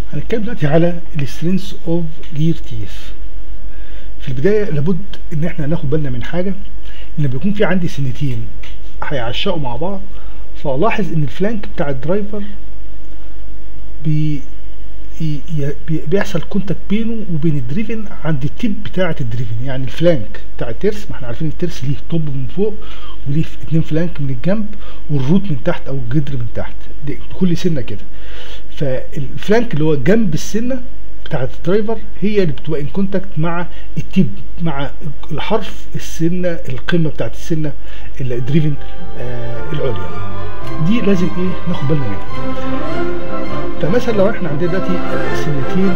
هنتكلم دلوقتي على السترينث اوف جير تيث في البدايه لابد ان احنا ناخد بالنا من حاجه ان بيكون في عندي سنتين هيعشقوا مع بعض فلاحظ ان الفلانك بتاع الدرايفر بي ي- بي- بيحصل كونتاكت بينه وبين الدريفن عند التيب بتاعه الدريفن يعني الفلانك بتاع الترس ما احنا عارفين الترس ليه توب من فوق وليه اتنين فلانك من الجنب والروت من تحت او الجدر من تحت دي كل سنه كده فالفلانك اللي هو جنب السنه بتاعه الدرايفر هي اللي بتبقى ان كونتاكت مع التيب مع الحرف السنه القمه بتاعه السنه الدريفن آه العليا دي لازم ايه ناخد بالنا منها فمثلا لو احنا عندنا دلوقتي آه، سنتين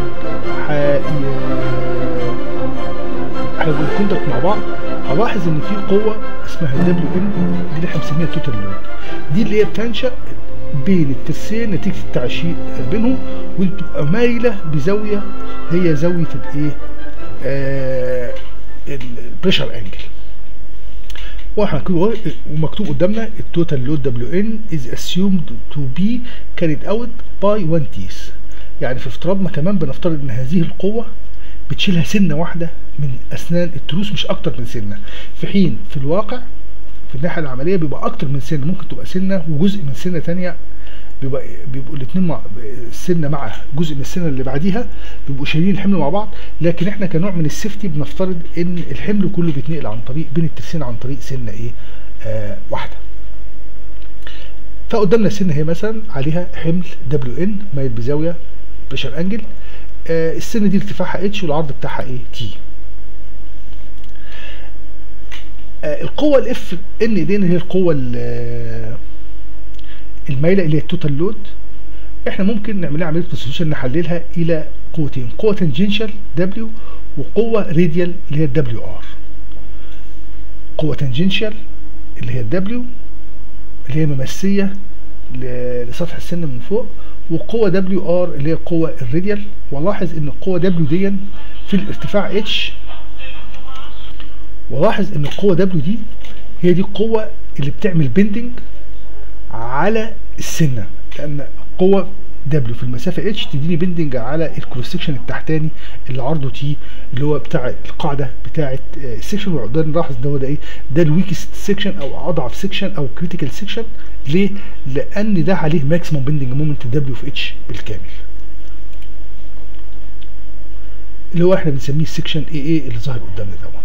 هيبقوا كونتاكت مع بعض هلاحظ ان في قوه اسمها الدبليو ان دي اللي احنا بنسميها توتال لود دي اللي هي بتنشا بين الترسين نتيجه التعشيق بينهم ودي بتبقى مايله بزاويه هي زاويه الايه؟ آه البريشر انجل واحنا كده ومكتوب قدامنا التوتال لود دبليو ان از اسيومد تو بي كاريد اوت باي 1 تيس يعني في افتراضنا كمان بنفترض ان هذه القوه بتشيلها سنه واحده من اسنان التروس مش اكتر من سنه في حين في الواقع في الناحيه العمليه بيبقى اكتر من سنه ممكن تبقى سنه وجزء من سنه تانية بيبقى بيبقوا الاثنين مع السنه مع جزء من السنه اللي بعديها بيبقوا شايلين الحمل مع بعض لكن احنا كنوع من السيفتي بنفترض ان الحمل كله بيتنقل عن طريق بين الترسين عن طريق سنه ايه آه واحده فقدامنا السنه هي مثلا عليها حمل دبليو ان مايل بزاويه بريشر انجل آه السنه دي ارتفاعها اتش والعرض بتاعها ايه تي آه القوه الاف ان دي اللي هي القوه ال- المايله اللي هي التوتال لود احنا ممكن نعملها عمليه سبستيوشن نحللها الى قوتين قوه تنجنشال دبليو وقوه راديال اللي هي الدبليو ار قوه تنجنشال اللي هي الدبليو اللي هي ممسيه ل- لسطح السن من فوق وقوه دبليو ار اللي هي القوه الراديال ولاحظ ان القوه دبليو دي في الارتفاع اتش ولاحظ ان القوه دبليو دي هي دي القوه اللي بتعمل بندنج على السنه لان قوه دبليو في المسافه اتش تديني بندنج على الكروس سكشن التحتاني اللي عرضه تي اللي هو بتاع القاعده بتاعه آه، السكشن وده نلاحظ ده هو ده ايه ده الويكست سكشن او اضعف سكشن او كريتيكال سكشن ليه؟ لان ده عليه ماكسيموم بندنج مومنت دبليو في اتش بالكامل اللي هو احنا بنسميه السكشن اي اي اللي ظاهر قدامنا طبعا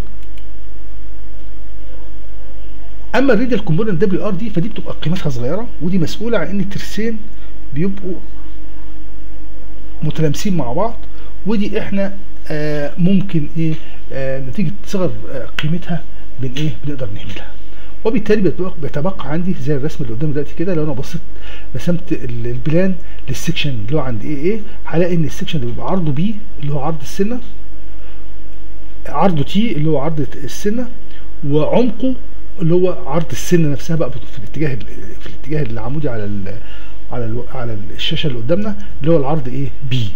اما الريديال كومبوننت دبليو ار دي فدي بتبقى قيمتها صغيره ودي مسؤوله عن ان الترسين بيبقوا متلامسين مع بعض ودي احنا آه ممكن ايه آه نتيجه صغر آه قيمتها بن ايه بنقدر نهملها وبالتالي بيتبقى, بيتبقى عندي زي الرسم اللي قدامي دلوقتي كده لو انا بصيت رسمت ال- البلان للسكشن اللي هو عند ايه ايه هلاقي ان السكشن ده بيبقى عرضه بي اللي هو عرض السنه عرضه تي اللي هو عرض السنه وعمقه اللي هو عرض السنه نفسها بقى في الاتجاه ال- في الاتجاه العمودي على ال على ال على الشاشه اللي قدامنا اللي هو العرض ايه بي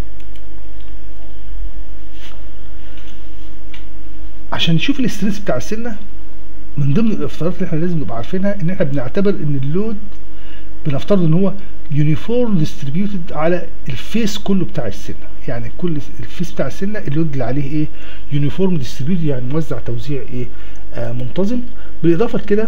عشان نشوف الاستريس بتاع السنه من ضمن الافتراضات اللي احنا لازم نبقى عارفينها ان احنا بنعتبر ان اللود بنفترض ان هو يونيفورم ديستريبيوتد على الفيس كله بتاع السنه يعني كل الفيس بتاع السنه اللود اللي عليه ايه يونيفورم ديستريبيوتد يعني موزع توزيع ايه آه منتظم بالاضافه لكده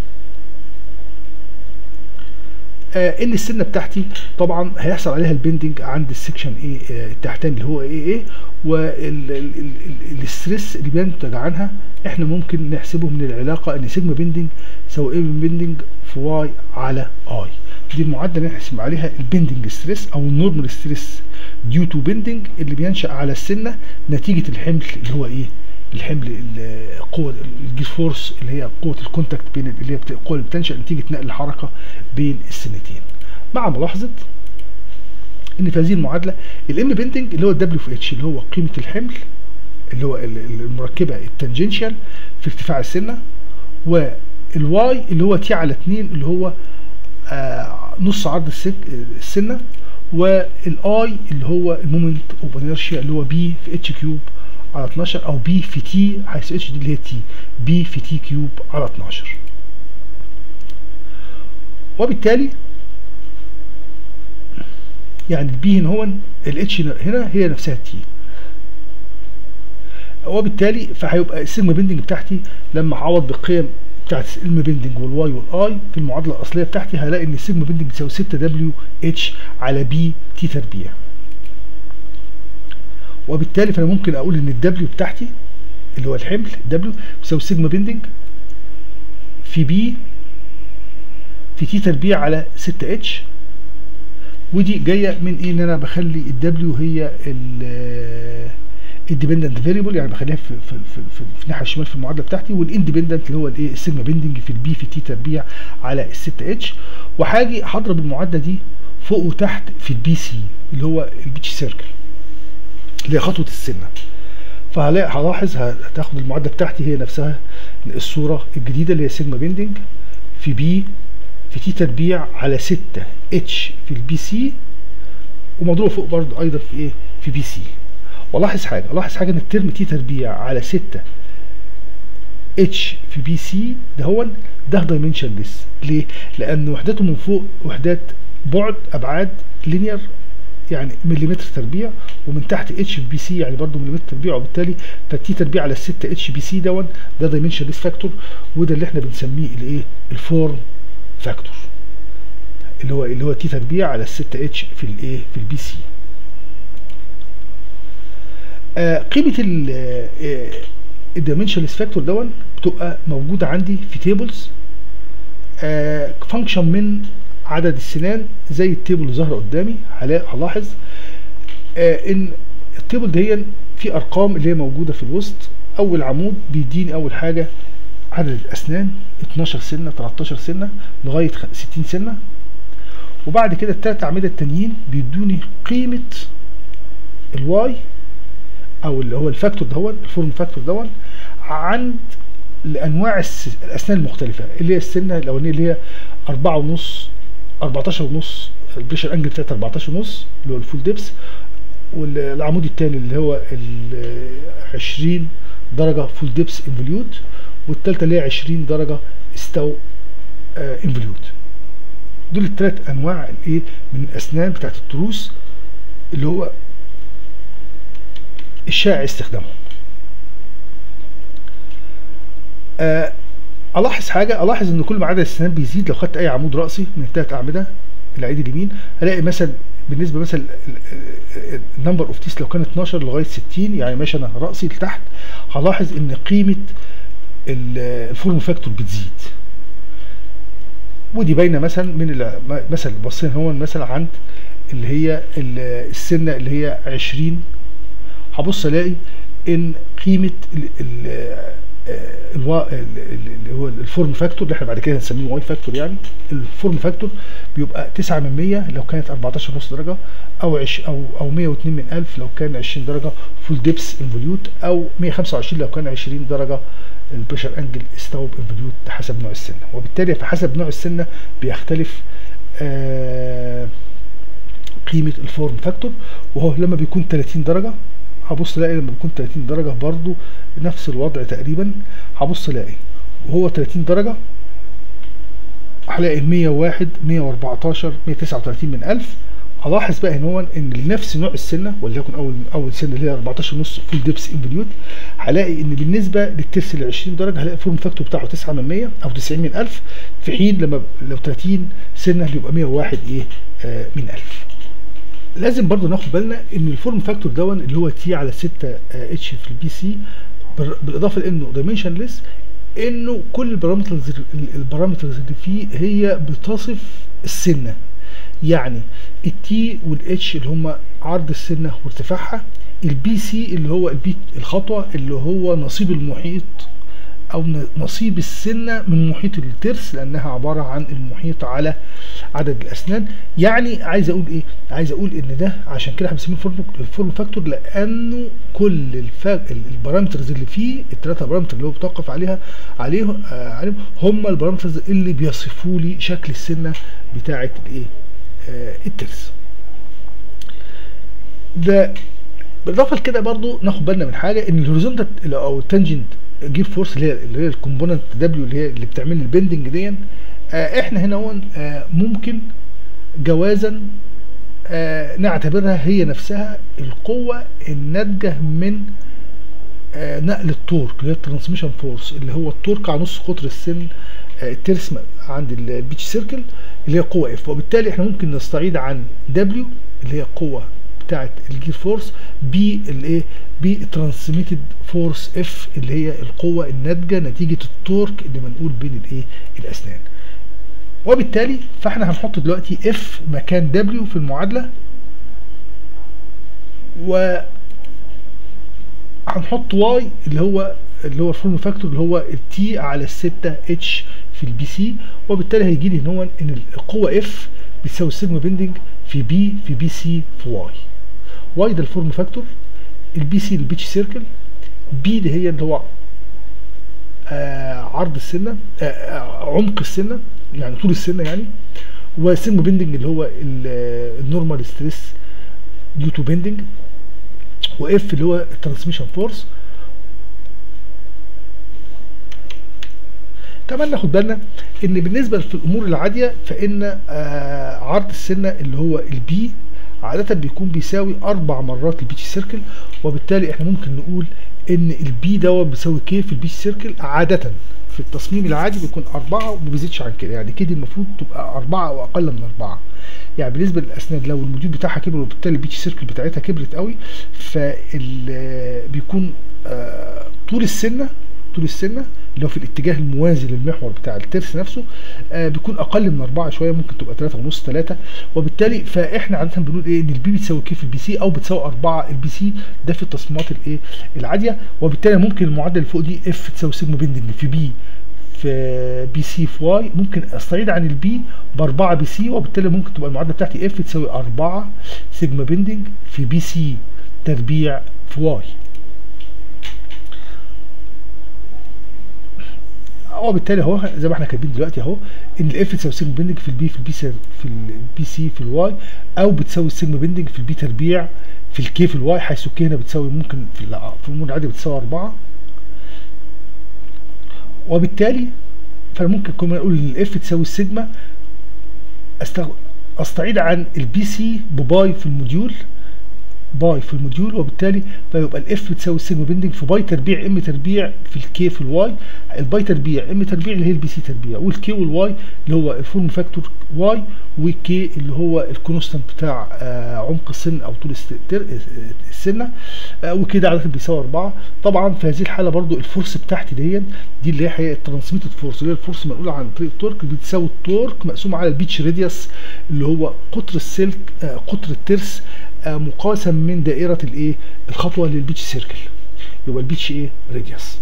آه ان السنه بتاعتي طبعا هيحصل عليها البندنج عند السكشن ايه آه التحتاني اللي هو ايه ايه والستريس اللي بينتج عنها احنا ممكن نحسبه من العلاقه ان سيجما بندنج يساوي ايه من بندنج في واي على اي دي المعادله اللي نحسب عليها البندنج ستريس او النورمال ستريس ديو تو بندنج اللي بينشا على السنه نتيجه الحمل اللي هو ايه الحمل القوه الجير فورس اللي هي قوه الكونتاكت بين اللي هي بت- القوه اللي بتنشا نتيجه نقل الحركه بين السنتين مع ملاحظه ان في هذه المعادله الام بندنج اللي هو الدبليو في اتش اللي هو قيمه الحمل اللي هو ال- ال- المركبه التنجنشال في ارتفاع السنه والواي اللي هو تي على 2 اللي هو آه نص عرض السك السنه والاي اللي هو المومنت اوف انيرشيا اللي هو بي في اتش كيوب على 12 او بي في تي حيث اتش دي اللي هي تي بي في تي كيوب على 12 وبالتالي يعني البي هنا هو الاتش هنا هي نفسها التي وبالتالي فهيبقى السيجما بيندنج بتاعتي لما اعوض بالقيم بتاعت السيجما بيندنج والواي والاي في المعادله الاصليه بتاعتي هلاقي ان السيجما بيندنج تساوي 6 دبليو اتش على بي تي تربيع وبالتالي فانا ممكن اقول ان الدبليو بتاعتي اللي هو الحمل دبليو بيساوي سيجما بيندنج في بي في تي تربيع على 6 اتش ودي جايه من ايه ان انا بخلي الدبليو هي الديبندنت فاريبل يعني بخليها في في في, في, في الناحيه الشمال في المعادله بتاعتي والاندبندنت اللي هو الايه السيجما بيندنج في البي في تي تربيع على ال 6 اتش وهاجي هضرب المعادله دي فوق وتحت في البي سي اللي هو البيتش سيركل اللي هي خطوه السنه فهلاقي هلاحظ هتاخد المعادله بتاعتي هي نفسها الصوره الجديده اللي هي سيجما بيندنج في بي في تي تربيع على 6 اتش في البي سي ومضروبه فوق برضه ايضا في ايه في بي سي ولاحظ حاجه لاحظ حاجه ان الترم تي تربيع على 6 اتش في بي سي ده هو ده دايمنشن ليس ليه لان وحدته من فوق وحدات بعد ابعاد لينير يعني مليمتر تربيع ومن تحت اتش في بي سي يعني برضه مليمتر تربيع وبالتالي فالتي تربيع على 6 اتش بي سي دون ده دايمنشن ليس فاكتور وده اللي احنا بنسميه الايه الفورم فاكتور اللي هو اللي هو تي تربيع على 6 اتش في الايه في البي سي آه قيمه الدايمنشنلس فاكتور دون بتبقى موجوده عندي في تيبلز آه فانكشن من عدد السنان زي التيبل اللي ظاهره قدامي هلاحظ آه ان التيبل دي في ارقام اللي هي موجوده في الوسط اول عمود بيديني اول حاجه عدد الاسنان 12 سنه 13 سنه لغايه 60 سنه وبعد كده الثلاث اعمده التانيين بيدوني قيمه الواي او اللي هو الفاكتور دهون الفورم فاكتور دهون عند لانواع الاسنان المختلفه اللي هي السنه الاولانيه اللي هي 4 ونص 14 ونص البريشر انجل بتاعت 14 ونص اللي هو الفول ديبس والعمود الثاني اللي هو ال 20 درجه فول ديبس انفوليوت والثالثه اللي هي 20 درجه ستو آه انفوليوت دول الثلاث انواع الايه من الاسنان بتاعت التروس اللي هو الشائع استخدامهم آه الاحظ حاجه الاحظ ان كل ما عدد السنان بيزيد لو خدت اي عمود راسي من الثلاث اعمده العيد اليمين هلاقي مثلا بالنسبه مثلا النمبر اوف تيس لو كان 12 لغايه 60 يعني ماشي انا راسي لتحت هلاحظ ان قيمه الفورم فاكتور بتزيد ودي باينه مثلا من مثلا بصينا هون مثلا عند اللي هي السنه اللي هي 20 هبص الاقي ان قيمه ال ال اللي هو الفورم فاكتور اللي احنا بعد كده هنسميه واي فاكتور يعني الفورم فاكتور بيبقى 9 من 100 لو كانت 14 ونص درجه او عش او او 102 من 1000 لو كان 20 درجه فول ديبس انفوليوت او 125 لو كان 20 درجه البريشر انجل ستوب انفوليوت حسب نوع السنه وبالتالي فحسب نوع السنه بيختلف آه قيمه الفورم فاكتور وهو لما بيكون 30 درجه هبص الاقي لما بيكون 30 درجه برضو نفس الوضع تقريبا هبص الاقي وهو 30 درجه هلاقي 101 114 139 من 1000 هلاحظ بقى ان هو ان نفس نوع السنه وليكن اول اول سنه اللي هي 14 ونص فول ديبس انفوليوت هلاقي ان بالنسبه للترس ال 20 درجه هلاقي الفورم فاكتور بتاعه 9 من 100 او 90 من 1000 في حين لما لو 30 سنه بيبقى 101 ايه آه من 1000 لازم برضو ناخد بالنا ان الفورم فاكتور دون اللي هو تي على 6 اتش في البي سي بالاضافه لانه دايمنشن ليس انه كل البارامترز البارامترز اللي فيه هي بتصف السنه يعني التي والاتش اللي هم عرض السنه وارتفاعها البي سي اللي هو البي الخطوه اللي هو نصيب المحيط او نصيب السنه من محيط الترس لانها عباره عن المحيط على عدد الاسنان يعني عايز اقول ايه عايز اقول ان ده عشان كده احنا بنسميه الفورم فاكتور لانه كل الفا... البارامترز اللي فيه الثلاثه بارامتر اللي هو بتوقف عليها عليهم آه عليهم هم البارامترز اللي بيصفوا لي شكل السنه بتاعه الايه آه الترس ده بالاضافه لكده برضو ناخد بالنا من حاجه ان الهوريزونتال او التانجنت جيب فورس اللي هي اللي هي الكومبوننت دبليو اللي هي اللي بتعمل لي البندنج دي آه احنا هنا هون آه ممكن جوازا آه نعتبرها هي نفسها القوة الناتجة من آه نقل التورك اللي هي الترانسميشن فورس اللي هو التورك على نص قطر السن آه الترس عند البيتش سيركل اللي هي قوة اف وبالتالي احنا ممكن نستعيد عن دبليو اللي هي القوة بتاعت الجير فورس بالايه بترانسميتد فورس اف اللي هي القوة الناتجة نتيجة التورك اللي منقول بين الايه الاسنان وبالتالي فاحنا هنحط دلوقتي اف مكان دبليو في المعادلة و هنحط واي اللي هو اللي هو الفورم فاكتور اللي هو التي على الستة اتش في البي سي وبالتالي هيجي لي ان هو ان القوة اف بتساوي السيجما بيندنج في بي في بي سي في واي واي ده الفورم فاكتور البي سي البيتش سيركل بي دي هي اللي هو آه عرض السنه آه آه عمق السنه يعني طول السنه يعني وسيجما بيندنج اللي هو النورمال ستريس ديو تو بيندنج واف اللي هو الترانسميشن فورس كمان ناخد بالنا ان بالنسبه في الامور العاديه فان آه عرض السنه اللي هو البي عادة بيكون بيساوي أربع مرات البيتش سيركل وبالتالي احنا ممكن نقول إن البي دوت بيساوي كي في البيتش سيركل عادة في التصميم العادي بيكون أربعة وما بيزيدش عن كده يعني كده المفروض تبقى أربعة أو أقل من أربعة يعني بالنسبة للأسنان لو الموديول بتاعها كبر وبالتالي البيتش سيركل بتاعتها كبرت قوي فال بيكون آه طول السنة طول السنة اللي هو في الاتجاه الموازي للمحور بتاع الترس نفسه آه بيكون اقل من أربعة شويه ممكن تبقى ثلاثة ونص ثلاثة وبالتالي فاحنا عاده بنقول ايه ان البي بتساوي كي في البي سي او بتساوي أربعة البي سي ده في التصميمات الايه العاديه وبالتالي ممكن المعادله اللي فوق دي اف تساوي سيجما بيندنج في بي في بي سي في واي ممكن استعيد عن البي ب 4 بي سي وبالتالي ممكن تبقى المعادله بتاعتي اف تساوي 4 سيجما بيندنج في بي سي تربيع في واي وبالتالي اهو زي ما احنا كاتبين دلوقتي اهو ان الاف تساوي سيجما بيندنج في البي في البي سي في البي سي في الواي او بتساوي السيجما بيندنج في البي تربيع في الكي في الواي حيث الكي هنا بتساوي ممكن في في الامور العاديه بتساوي 4 وبالتالي فانا ممكن كمان اقول ان الاف تساوي السيجما استعيد عن البي سي بباي في الموديول باي في الموديول وبالتالي فيبقى الاف بتساوي السيجما بيندنج في باي تربيع ام تربيع في الكي في الواي الباي تربيع ام تربيع اللي هي البي سي تربيع والكي والواي اللي هو الفورم فاكتور واي والكي اللي هو الكونستانت بتاع آه عمق السن او طول السنه آه وكده عاده بيساوي 4 طبعا في هذه الحاله برضو الفورس بتاعتي دي دي اللي هي الترانسميتد فورس اللي هي الفورس منقوله عن طريق التورك بتساوي التورك مقسوم على البيتش راديوس اللي هو قطر السلك آه قطر الترس مقاسم من دائرة الايه الخطوة للبيتش سيركل يبقى البيتش ايه راديوس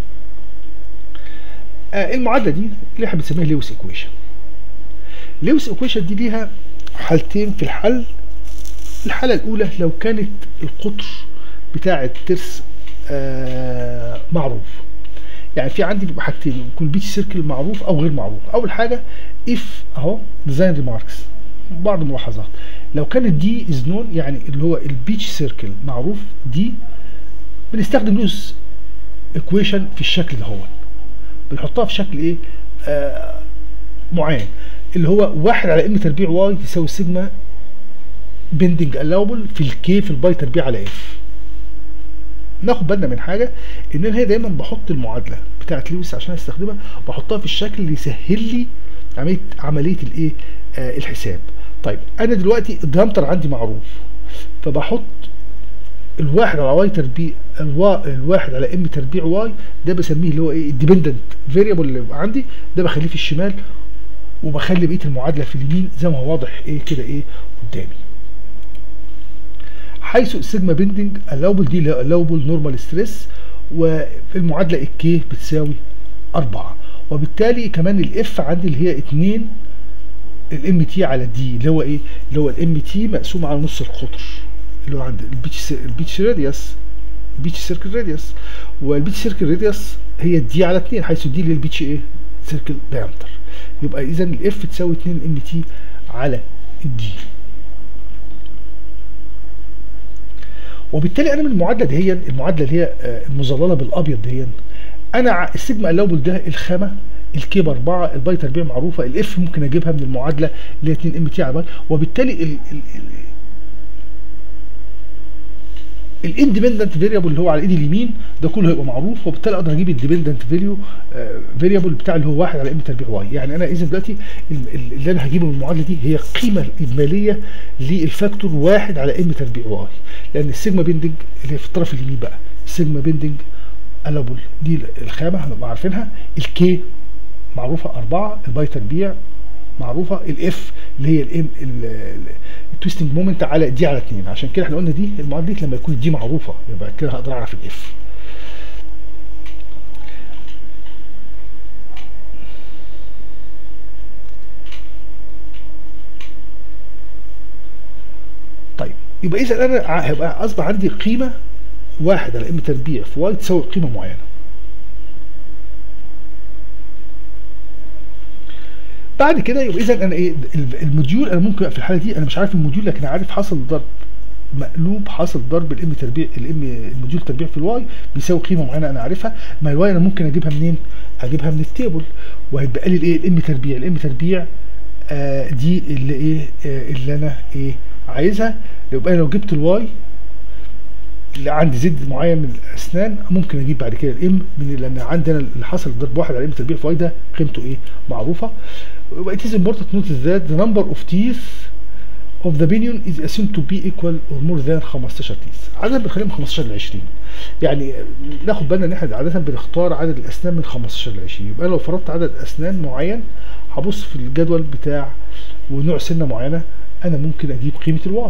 آه المعادلة دي اللي احنا بنسميها لويس ايكويشن لويس ايكويشن دي ليها حالتين في الحل الحالة الأولى لو كانت القطر بتاع الترس آه معروف يعني في عندي بيبقى حاجتين يكون البيتش سيركل معروف أو غير معروف أول حاجة اف اهو ديزاين ريماركس بعض الملاحظات لو كانت دي از نون يعني اللي هو البيتش سيركل معروف دي بنستخدم لوز ايكويشن في الشكل ده هو بنحطها في شكل ايه آه معين اللي هو واحد على ام تربيع واي تساوي سيجما بيندنج الاوبل في الكي في الباي تربيع على اف ناخد بالنا من حاجه ان انا هي دايما بحط المعادله بتاعت لويس عشان استخدمها بحطها في الشكل اللي يسهل لي عمليه عمليه الايه آه الحساب طيب انا دلوقتي الديامتر عندي معروف فبحط الواحد على واي تربيع الوا... الواحد على ام تربيع واي ده بسميه اللي هو ايه الديبندنت فيريبل اللي عندي ده بخليه في الشمال وبخلي بقيه المعادله في اليمين زي ما هو واضح ايه كده ايه قدامي حيث السيجما بيندنج الاوبل دي الاوبل نورمال ستريس والمعادله الكي بتساوي 4 وبالتالي كمان الاف عندي اللي هي 2 الام تي على دي اللي هو ايه اللي هو الام تي مقسوم على نص القطر اللي هو عند البيتش البيتش راديوس البيتش سيركل راديوس والبيتش سيركل راديوس هي دي على 2 حيث دي اللي البيتش ايه سيركل دايمتر يبقى اذا الاف تساوي 2 ام تي على الدي وبالتالي انا من المعادله دي المعادله اللي هي المظلله بالابيض دي انا السيجما الاوبل ده الخامه الكي ب 4 الباي تربيع معروفه الاف ممكن اجيبها من المعادله اللي هي 2 ام تي على باي وبالتالي ال ال الاندبندنت فيريبل اللي هو على ايدي اليمين ده كله هيبقى معروف وبالتالي اقدر اجيب الديبندنت فاليو فيريبل بتاع اللي هو واحد على ام تربيع واي يعني انا اذا دلوقتي اللي انا هجيبه من المعادله دي هي القيمه الاجماليه للفاكتور واحد على ام تربيع واي لان السيجما بيندنج اللي هي في الطرف اليمين بقى السيجما بيندنج الابل دي الخامه هنبقى عارفينها الكي معروفه أربعة الباي تربيع معروفه الاف اللي هي الام التويستنج مومنت على دي على 2 عشان كده احنا قلنا دي المعادله دي لما يكون دي معروفه يبقى كده هقدر اعرف الاف طيب يبقى اذا انا هيبقى اصبح عندي قيمه واحد على ام تربيع في واي تساوي قيمه معينه بعد كده يبقى اذا انا ايه الموديول انا ممكن في الحاله دي انا مش عارف الموديول لكن عارف حاصل ضرب مقلوب حاصل ضرب الام تربيع الام الموديول تربيع في الواي بيساوي قيمه معينه انا عارفها ما الواي انا ممكن اجيبها منين؟ اجيبها من التيبل وهيتبقى لي الايه الام تربيع الام تربيع آه دي اللي ايه آه اللي انا ايه عايزها يبقى انا لو جبت الواي اللي عندي زد معين من الاسنان ممكن اجيب بعد كده الام من لان عندنا اللي حصل ضرب واحد على ام تربيع في واي ده قيمته ايه معروفه it is important to notice that the number of teeth of the pinion is assumed to be equal or more than 15 teeth عدد بنخليها من 15 ل 20 يعني ناخد بالنا ان احنا عاده بنختار عدد الاسنان من 15 ل 20 يبقى لو فرضت عدد اسنان معين هبص في الجدول بتاع ونوع سنه معينه انا ممكن اجيب قيمه الواي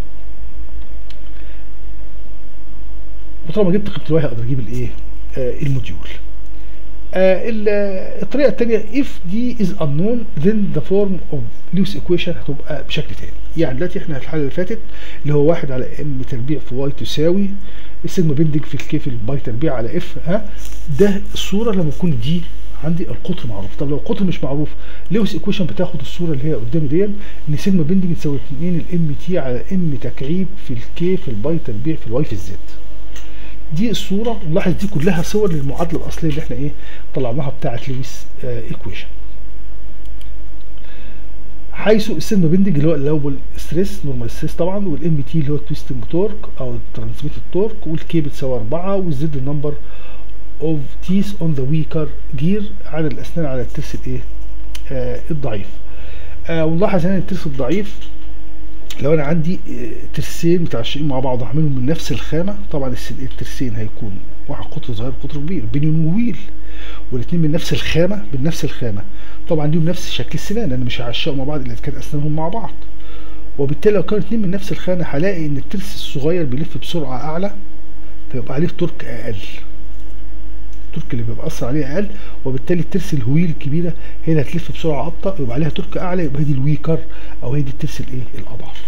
وطالما جبت قيمه الواي هقدر اجيب الايه آه الموديول آه الطريقه الثانيه if d is unknown then the form of Lewis equation هتبقى بشكل ثاني يعني دلوقتي احنا في الحاله اللي فاتت اللي هو واحد على ام تربيع في واي تساوي السيجما بيندنج في الكي في الباي تربيع على اف ها ده الصوره لما يكون دي عندي القطر معروف طب لو القطر مش معروف لويس ايكويشن بتاخد الصوره اللي هي قدامي دي ان سيجما بيندنج تساوي 2 الام تي على ام تكعيب في الكي في الباي تربيع في الواي في الزد دي الصوره نلاحظ دي كلها صور للمعادله الاصليه اللي احنا ايه طلعناها بتاعه لويس ايكويشن حيث السيجما بيندنج اللي هو الاول ستريس نورمال ستريس طبعا والام تي اللي هو التويستنج تورك او الترانسميتد تورك والكي بتساوي 4 والزد النمبر اوف تيس اون ذا ويكر جير عدد الاسنان على الترس الايه آه الضعيف آه ونلاحظ هنا الترس الضعيف لو انا عندي ترسين متعشقين مع بعض هعملهم من نفس الخامه طبعا الترسين هيكون واحد قطر صغير قطر كبير بينيون وويل والاثنين من نفس الخامه بنفس الخامه طبعا ليهم نفس شكل السنان انا مش هعشقوا مع بعض الا اذا كانت اسنانهم مع بعض وبالتالي لو كانوا اثنين من نفس الخانه هلاقي ان الترس الصغير بيلف بسرعه اعلى فيبقى عليه تورك اقل التورك اللي بيبقى اثر عليه اقل وبالتالي الترس الهويل الكبيره هي اللي هتلف بسرعه ابطا يبقى عليها تورك اعلى يبقى هي دي الويكر او هي دي الترس الايه الاضعف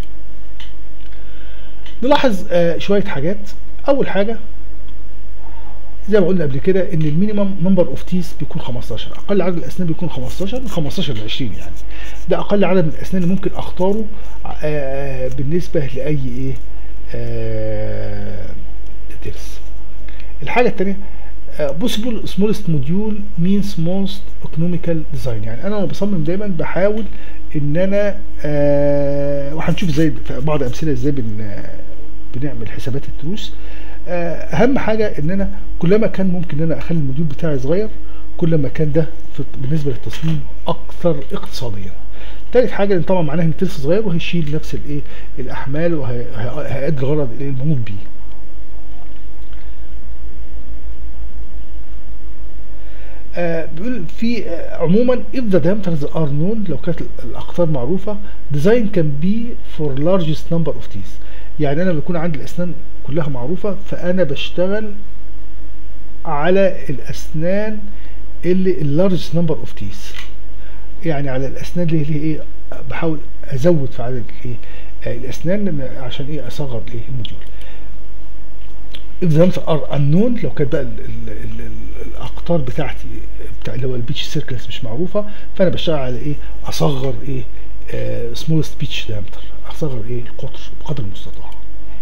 نلاحظ آه شويه حاجات اول حاجه زي ما قلنا قبل كده ان المينيمم نمبر اوف تيس بيكون 15 اقل عدد الاسنان بيكون 15 من 15 ل 20 يعني ده اقل عدد من الاسنان اللي ممكن اختاره آه بالنسبه لاي ايه آه ترس الحاجه الثانيه possible smallest module means most economical design يعني انا بصمم دايما بحاول ان انا آه وهنشوف ازاي في بعض امثله ازاي بن بنعمل حسابات التروس آه اهم حاجه ان انا كلما كان ممكن ان انا اخلي الموديول بتاعي صغير كل ما كان ده بالنسبه للتصميم اكثر اقتصاديا تالت حاجه ان طبعا معناها ان الترس صغير وهيشيل نفس الايه الاحمال وهيأدي الغرض المنوط بيه آه بيقول في آه عموما if the diameters are known لو كانت الاقطار معروفه design can be for largest number of teeth يعني انا بيكون عندي الاسنان كلها معروفه فانا بشتغل على الاسنان اللي اللارجست نمبر اوف تيث يعني على الاسنان اللي هي ايه بحاول ازود في عدد الايه آه الاسنان عشان ايه اصغر الايه الموديول if the are unknown لو كانت بقى ال ال ال الاقطار بتاعتي بتاع اللي هو البيتش سيركلز مش معروفه فانا بشتغل على ايه اصغر ايه سمولست بيتش دايمتر اصغر ايه القطر بقدر المستطاع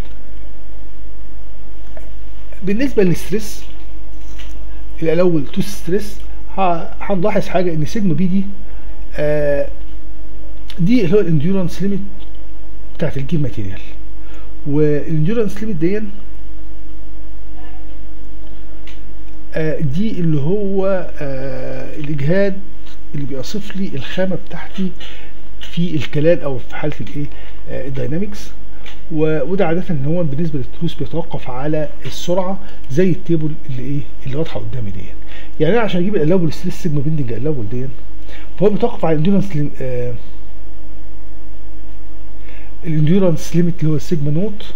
بالنسبه للستريس الاول تو ستريس هنلاحظ حاجه ان سيجما بي دي آه دي اللي هو الانديورنس ليميت بتاعت الجيم ماتيريال والانديورنس ليميت دي آه دي اللي هو آه الاجهاد اللي بيصف لي الخامه بتاعتي في الكلال او في حاله الايه آه الداينامكس وده عاده ان هو بالنسبه للتروس بيتوقف على السرعه زي التيبل اللي ايه اللي واضحه قدامي دي يعني انا عشان اجيب الالاوبل ستريس سيجما بيندنج الاوبل دي فهو بيتوقف على الانديورنس آه الانديورنس ليميت اللي هو السيجما نوت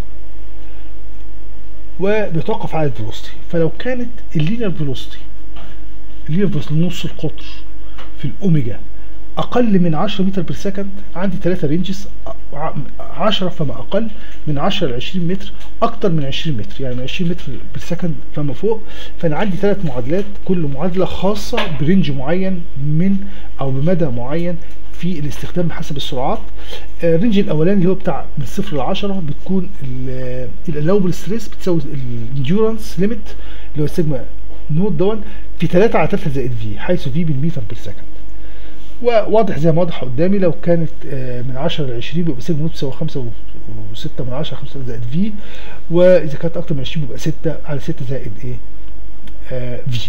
وبيتوقف على الفيلوسيتي فلو كانت اللينير فيلوسيتي اللينير فيلوسيتي نص القطر في الاوميجا اقل من 10 متر بير سكند عندي ثلاثه رينجز 10 فما اقل من 10 ل 20 متر اكتر من 20 متر يعني من 20 متر بير سكند فما فوق فانا عندي ثلاث معادلات كل معادله خاصه برينج معين من او بمدى معين في الاستخدام حسب السرعات الرينج الاولاني اللي هو بتاع من صفر ل 10 بتكون الالاوبل ستريس بتساوي الانديورنس ليميت اللي هو السيجما نوت دون في 3 على 3 زائد في حيث في بالمتر بير سكند وواضح زي ما واضح قدامي لو كانت من 10 ل 20 بيبقى سيجما نوت بتساوي 5 و6 من 10 5 زائد في واذا كانت اكتر من 20 بيبقى 6 على 6 زائد ايه آه في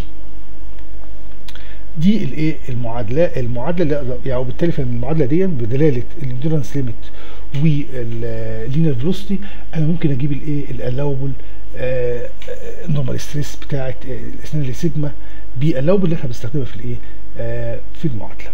دي الايه المعادله المعادله اللي يعني وبالتالي فالمعادله دي بدلاله الاندورنس ليميت واللينير فيلوسيتي انا ممكن اجيب الايه الالاوبل نورمال ستريس بتاعه الاسنان اللي سيجما بالاوبل اللي احنا بنستخدمها في الايه آه في المعادله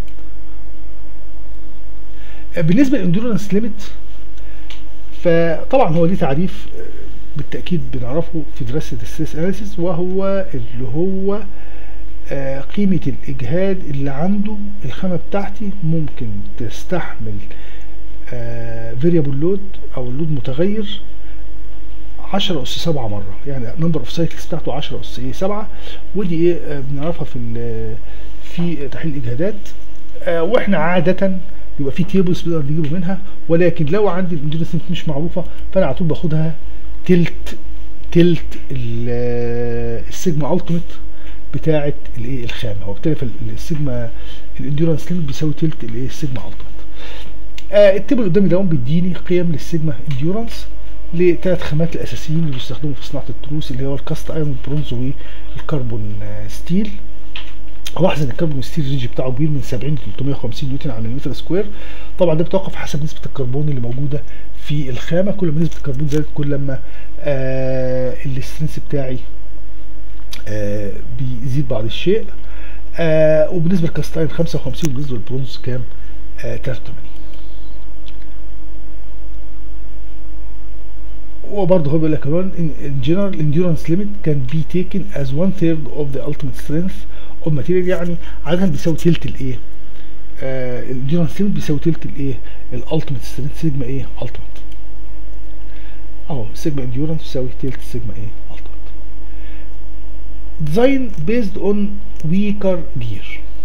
بالنسبه للاندورنس ليميت فطبعا هو ليه تعريف بالتاكيد بنعرفه في دراسه الستريس اناليسيس وهو اللي هو آه قيمة الإجهاد اللي عنده الخامة بتاعتي ممكن تستحمل فاريبل لود أو اللود متغير 10 أس 7 مرة يعني نمبر اوف سايكلز بتاعته 10 أس إيه 7 ودي إيه آه بنعرفها في في تحليل الإجهادات آه وإحنا عادة بيبقى في تيبلز بنقدر نجيبه منها ولكن لو عندي الاندورنس مش معروفة فأنا على طول باخدها تلت تلت السيجما التيميت بتاعه الايه الخامه وبالتالي السيجما الانديورنس ليميت بيساوي تلت الايه السيجما التيميت آه التيبل قدامي ده بيديني قيم للسيجما انديورنس لثلاث خامات الاساسيين اللي بيستخدموا في صناعه التروس اللي هو الكاست ايرون والبرونز والكربون آه ستيل الاحظ ان الكربون ستيل الرينج بتاعه كبير من 70 ل 350 نيوتن على المتر سكوير طبعا ده بيتوقف حسب نسبه الكربون اللي موجوده في الخامه كل ما نسبه الكربون زادت كل ما آه الاسترنس بتاعي آه بيزيد بعض الشيء آه وبالنسبه للكاستاين 55 وبالنسبه للبرونز كام؟ آه 83 وبرضه هو بيقول لك كمان in general endurance limit can be taken as one third of the ultimate strength of material يعني عادة بيساوي تلت الايه؟ الانديورنس ليميت بيساوي تلت الايه؟ الالتيميت سترينث سيجما ايه؟ التيميت اهو سيجما انديورنس بيساوي تلت سيجما ايه؟ التيميت design based on weaker gear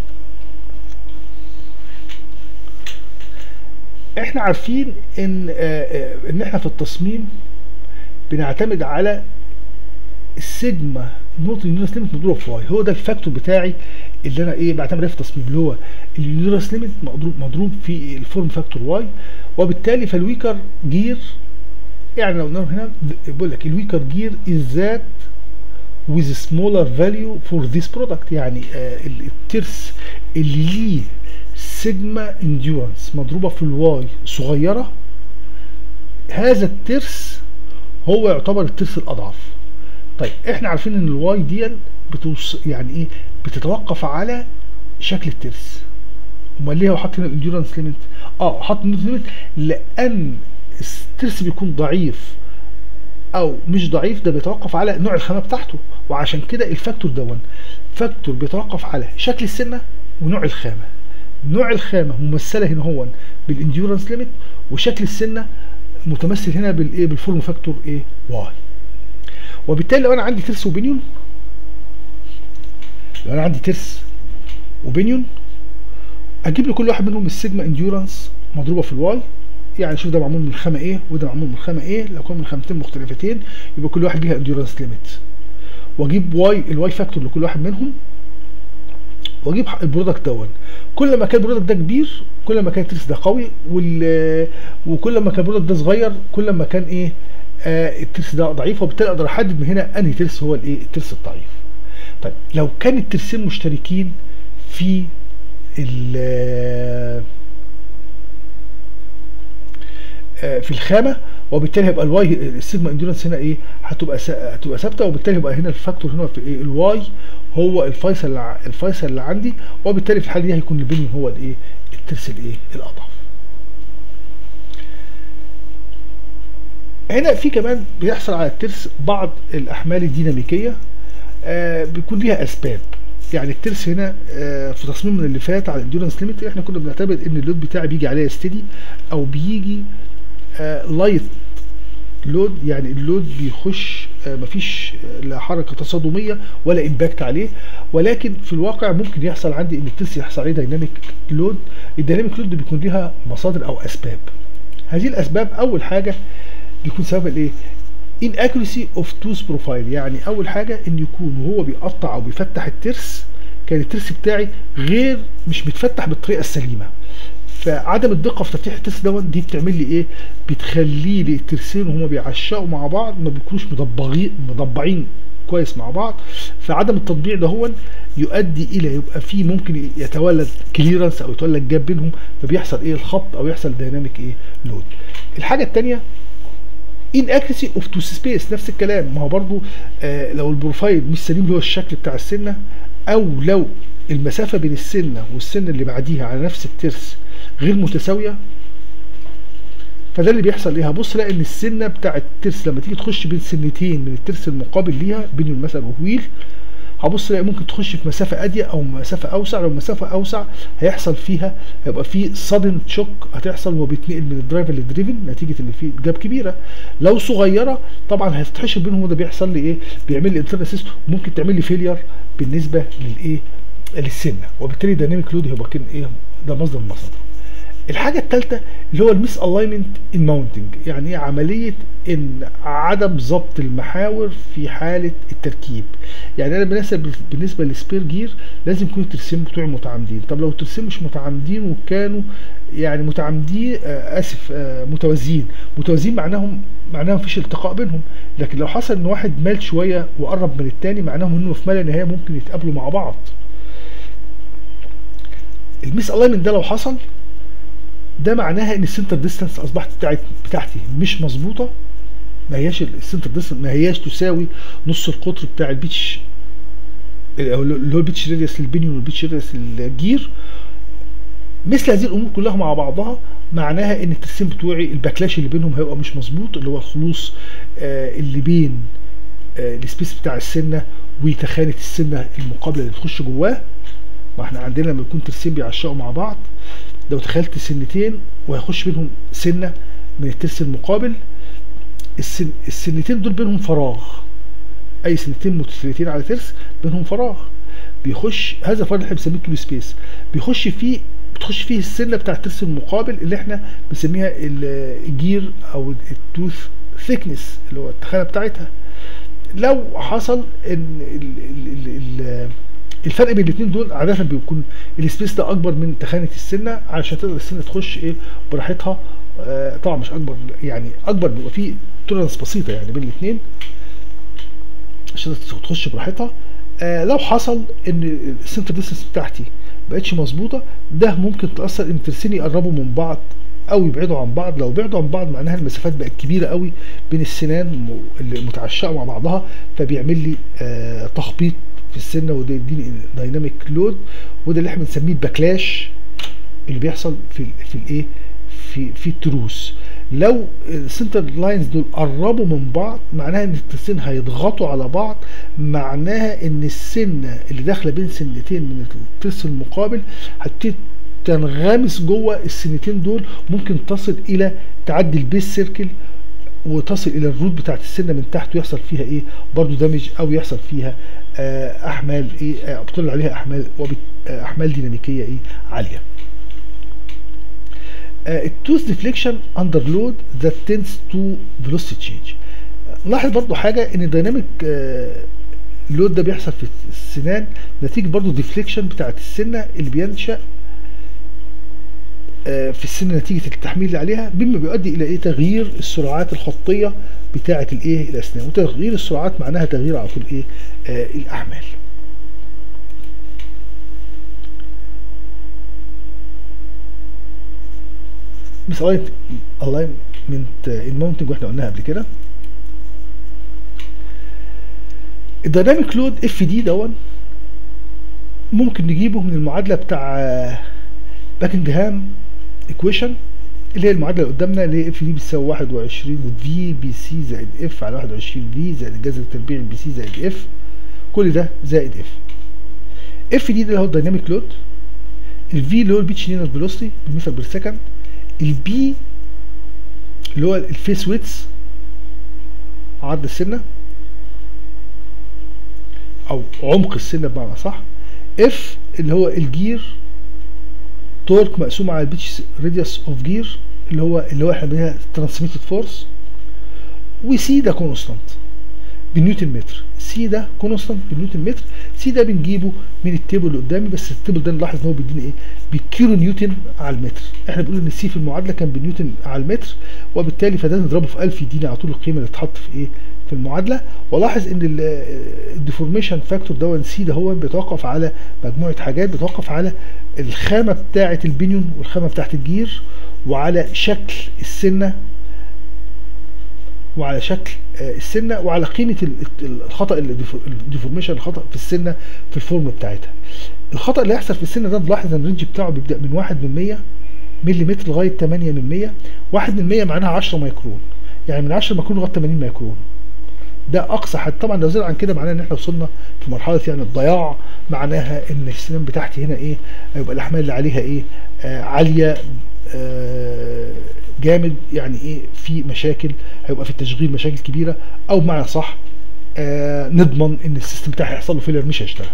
احنا عارفين ان آه ان احنا في التصميم بنعتمد على السيجما نقطة اليونيرس ليميت مضروبة في واي هو ده الفاكتور بتاعي اللي انا ايه بعتمد عليه في التصميم اللي هو اليونيرس ليميت مضروب مضروب في الفورم فاكتور واي وبالتالي فالويكر جير يعني لو نعرف هنا بيقول لك الويكر جير از ذات with smaller value for this product يعني آه الترس اللي ليه سيجما انديورنس مضروبه في الواي صغيره هذا الترس هو يعتبر الترس الاضعف طيب احنا عارفين ان الواي دي بتوص يعني ايه بتتوقف على شكل الترس امال ليه هو حاطط هنا الانديورنس ليميت اه حاطط الانديورنس ليميت لان الترس بيكون ضعيف او مش ضعيف ده بيتوقف على نوع الخامه بتاعته وعشان كده الفاكتور دون فاكتور بيتوقف على شكل السنه ونوع الخامه نوع الخامه ممثله هنا هو بالانديورنس ليميت وشكل السنه متمثل هنا بالايه بالفورم فاكتور ايه واي وبالتالي لو انا عندي ترس وبنيون لو انا عندي ترس وبنيون اجيب لكل واحد منهم السيجما انديورنس مضروبه في الواي يعني شوف ده معمول من خامه ايه وده معمول من خامه ايه لو كانوا من خامتين مختلفتين يبقى كل واحد ليها انديورنس ليميت واجيب واي الواي فاكتور لكل واحد منهم واجيب البرودكت دون كل ما كان البرودكت ده كبير كل ما كان الترس ده قوي وال وكل ما كان البرودكت ده صغير كل ما كان ايه آه الترس ده ضعيف وبالتالي اقدر احدد من هنا انهي ترس هو الايه الترس الضعيف طيب لو كان الترسين مشتركين في ال في الخامه وبالتالي هيبقى الواي السيجما اندورنس هنا ايه هتبقى هتبقى ثابته وبالتالي يبقى هنا الفاكتور هنا في ايه الواي هو الفيصل اللي الفيصل اللي عندي وبالتالي في الحاله دي هيكون البنيون هو الايه الترس الايه الاضعف هنا في كمان بيحصل على الترس بعض الاحمال الديناميكيه آه بيكون ليها اسباب يعني الترس هنا آه في تصميم من اللي فات على الاندورنس ليميت احنا كنا بنعتبر ان اللود بتاعي بيجي عليها ستيدي او بيجي آه لايت لود يعني اللود بيخش آه مفيش لا حركه تصادميه ولا امباكت عليه ولكن في الواقع ممكن يحصل عندي ان الترس يحصل عليه دايناميك لود الدايناميك لود بيكون ليها مصادر او اسباب هذه الاسباب اول حاجه بيكون سبب الايه inaccuracy of tooth profile يعني اول حاجه ان يكون وهو بيقطع او بيفتح الترس كان الترس بتاعي غير مش متفتح بالطريقه السليمه فعدم الدقه في تفتيح الترس دون دي بتعمل لي ايه بتخلي لي الترسين وهما بيعشقوا مع بعض ما بيكونوش مضبغين مضبعين كويس مع بعض فعدم التطبيع ده هو يؤدي الى يبقى في ممكن يتولد كليرنس او يتولد جاب بينهم فبيحصل ايه الخبط او يحصل دايناميك ايه لود الحاجه الثانيه ان اكريسي اوف تو سبيس نفس الكلام ما هو برضو آه لو البروفايل مش سليم اللي هو الشكل بتاع السنه او لو المسافه بين السنه والسنه اللي بعديها على نفس الترس غير متساويه فده اللي بيحصل ايه هبص الاقي ان السنه بتاع الترس لما تيجي تخش بين سنتين من الترس المقابل ليها بين مثلا وهويل هبص الاقي ممكن تخش في مسافه اضيق او مسافه اوسع لو مسافه اوسع هيحصل فيها هيبقى في صدن تشوك هتحصل وهو بيتنقل من الدرايفر للدريفن نتيجه ان في جاب كبيره لو صغيره طبعا هتتحشر بينهم وده بيحصل لي ايه بيعمل لي انترنال سيستم ممكن تعمل لي فيلير بالنسبه للايه للسنه وبالتالي دايناميك لود هيبقى كان ايه ده مصدر المصدر الحاجه الثالثه اللي هو الميس الاينمنت ان ماونتنج يعني ايه عمليه ان عدم ضبط المحاور في حاله التركيب يعني انا بالنسبه بالنسبه للسبير جير لازم يكون الترسيم بتوعي متعامدين طب لو الترسيم مش متعامدين وكانوا يعني متعامدين آه اسف آه متوازيين متوازيين معناهم معناها مفيش التقاء بينهم لكن لو حصل ان واحد مال شويه وقرب من التاني معناهم انه في ما لا نهايه ممكن يتقابلوا مع بعض الميس الاينمنت ده لو حصل ده معناها ان السنتر ديستانس اصبحت بتاعت بتاعتي مش مظبوطه ما هياش السنتر ديستانس ما هياش تساوي نص القطر بتاع البيتش اللي هو البيتش راديوس للبنيون والبيتش راديوس للجير مثل هذه الامور كلها مع بعضها معناها ان الترسيم بتوعي الباكلاش اللي بينهم هيبقى مش مظبوط اللي هو الخلوص آه اللي بين آه السبيس بتاع السنه وتخانه السنه المقابله اللي بتخش جواه ما احنا عندنا لما يكون ترسيم بيعشقوا مع بعض لو تخيلت سنتين وهيخش بينهم سنه من الترس المقابل السن السنتين دول بينهم فراغ اي سنتين متساويتين على ترس بينهم فراغ بيخش هذا الفراغ اللي احنا بنسميه تول سبيس بيخش فيه بتخش فيه السنه بتاع الترس المقابل اللي احنا بنسميها الجير او التوث ثيكنس اللي هو التخانه بتاعتها لو حصل ان ال ال ال ال الفرق بين الاثنين دول عاده بيكون السبيس ده اكبر من تخانه السنه علشان تقدر السنه تخش ايه براحتها آه طبعا مش اكبر يعني اكبر بيبقى فيه تولرنس بسيطه يعني بين الاثنين عشان تخش براحتها آه لو حصل ان السنتر ديستنس بتاعتي بقتش مظبوطه ده ممكن تاثر ان الترسين يقربوا من بعض او يبعدوا عن بعض لو بعدوا عن بعض معناها المسافات بقت كبيره قوي بين السنان اللي متعشقه مع بعضها فبيعمل لي آه تخبيط في السنه وده يديني دايناميك لود وده اللي احنا بنسميه الباكلاش اللي بيحصل في في الايه في في التروس لو السنتر لاينز دول قربوا من بعض معناها ان الترسين هيضغطوا على بعض معناها ان السنه اللي داخله بين سنتين من الترس المقابل هتبتدي تنغمس جوه السنتين دول ممكن تصل الى تعدي البيس سيركل وتصل الى الروت بتاعت السنه من تحت ويحصل فيها ايه برضو دامج او يحصل فيها آه احمال ايه بتطلع عليها احمال آه احمال ديناميكيه ايه عاليه التوث ديفليكشن اندر لود ذات تنس تو فيلوسيتي تشينج نلاحظ برضو حاجه ان الدايناميك اللود ده بيحصل في السنان نتيجه برضو ديفليكشن بتاعت السنه اللي بينشا آه، في السنه نتيجه التحميل اللي عليها مما بيؤدي الى ايه تغيير السرعات الخطيه بتاعه الايه الاسنان وتغيير السرعات معناها تغيير على طول ايه آه الاحمال مسألة الاينمنت الماونتنج واحنا قلناها قبل كده الديناميك لود اف دي دون ممكن نجيبه من المعادله بتاع باكنجهام ايكويشن اللي هي المعادله اللي قدامنا اللي هي اف دي بتساوي 21 في بي سي زائد اف على 21 في زائد الجذر التربيعي بي سي زائد اف كل ده زائد اف اف دي ده اللي هو الديناميك لود الفي اللي هو البيتش لينر فيلوسيتي بالمتر بير سكند البي اللي هو الفيس ويتس عرض السنه او عمق السنه بمعنى صح اف اللي هو الجير تورك مقسوم على البيتش راديوس اوف جير اللي هو اللي هو احنا بنسميها ترانسميتد فورس وسي ده كونستانت بالنيوتن متر سي ده كونستانت بالنيوتن متر سي ده بنجيبه من التيبل اللي قدامي بس التيبل ده نلاحظ ان هو بيدينا ايه بالكيلو نيوتن على المتر احنا بنقول ان السي في المعادله كان بالنيوتن على المتر وبالتالي فده نضربه في 1000 يدينا على طول القيمه اللي تتحط في ايه في المعادله ولاحظ ان الديفورميشن فاكتور ده سي ده هو بيتوقف على مجموعه حاجات بيتوقف على الخامه بتاعه البنيون والخامه بتاعه الجير وعلى شكل السنه وعلى شكل السنه وعلى قيمه الخطا الديفورميشن الخطا في السنه في الفورم بتاعتها الخطا اللي هيحصل في السنه ده نلاحظ ان الرينج بتاعه بيبدا من 1 من 100 ملم لغايه 8 من 100 1 من 100 معناها 10 مايكرون يعني من 10 مايكرون لغايه 80 مايكرون ده اقصى حد طبعا لو زاد عن كده معناه ان احنا وصلنا في مرحله يعني الضياع معناها ان السنان بتاعتي هنا ايه هيبقى الاحمال اللي عليها ايه آه عاليه آه جامد يعني ايه في مشاكل هيبقى في التشغيل مشاكل كبيره او بمعنى صح آه نضمن ان السيستم بتاعي هيحصل له فيلر مش هيشتغل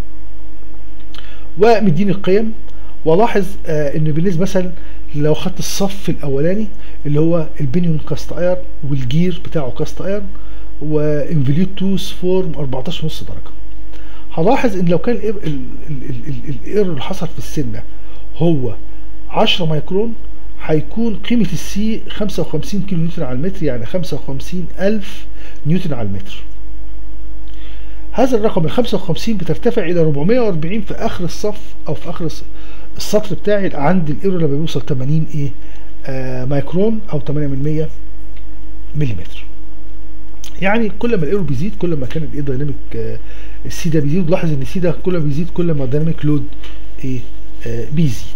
ومديني القيم والاحظ آه ان بالنسبه مثلا لو خدت الصف الاولاني اللي هو البنيون كاست اير والجير بتاعه كاست اير وانفليوت توس فورم 14 ونص درجه هلاحظ ان لو كان الايرور اللي حصل في السنه هو 10 مايكرون هيكون قيمه السي 55 كيلو نيوتن على المتر يعني 55 الف نيوتن على المتر هذا الرقم ال 55 بترتفع الى 440 في اخر الصف او في اخر السطر بتاعي عند الايرور لما بيوصل 80 ايه آه مايكرون او 8 من 100 ملم يعني كل ما الايرور بيزيد كل ما كان الايه دايناميك آه السي ده بيزيد لاحظ ان السي ده كل ما بيزيد كل ما الدايناميك لود ايه آه بيزيد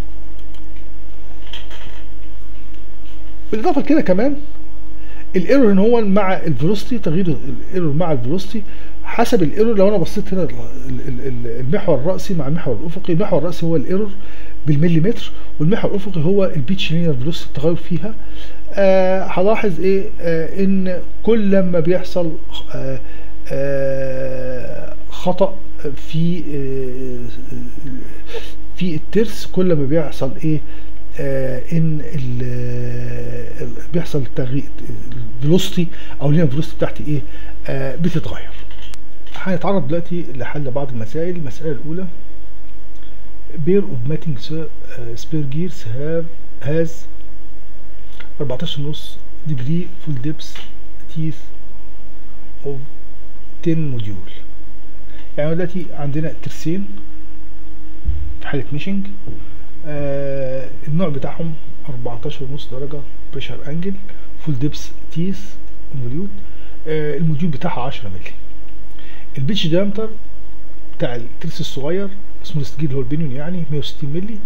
بالاضافه لكده كمان الايرور ان هو مع الفيلوسيتي تغيير الايرور مع الفيلوسيتي حسب الايرور لو انا بصيت هنا المحور الراسي مع المحور الافقي المحور الراسي هو الايرور بالمليمتر والمحور الافقي هو البيتش لينير فيلوسيتي التغير فيها آه هلاحظ ايه آه ان كل لما بيحصل آه آه خطا في آه في الترس كل ما بيحصل ايه آه ان بيحصل تغيير الفيلوسيتي او لين الفيلوسيتي بتاعتي ايه آه بتتغير هنتعرض دلوقتي لحل بعض المسائل المسألة الأولى pair of matting spare gears have has 14 ونص degree full depth teeth of 10 موديول يعني دلوقتي عندنا ترسين في حالة ميشنج آه النوع بتاعهم 14 ونص درجة بريشر انجل فول ديبس تيث موديول آه الموديول بتاعها 10 مللي البيتش دايمتر بتاع الترس الصغير اسمه الستجيل هو البنيون يعني 160 مللي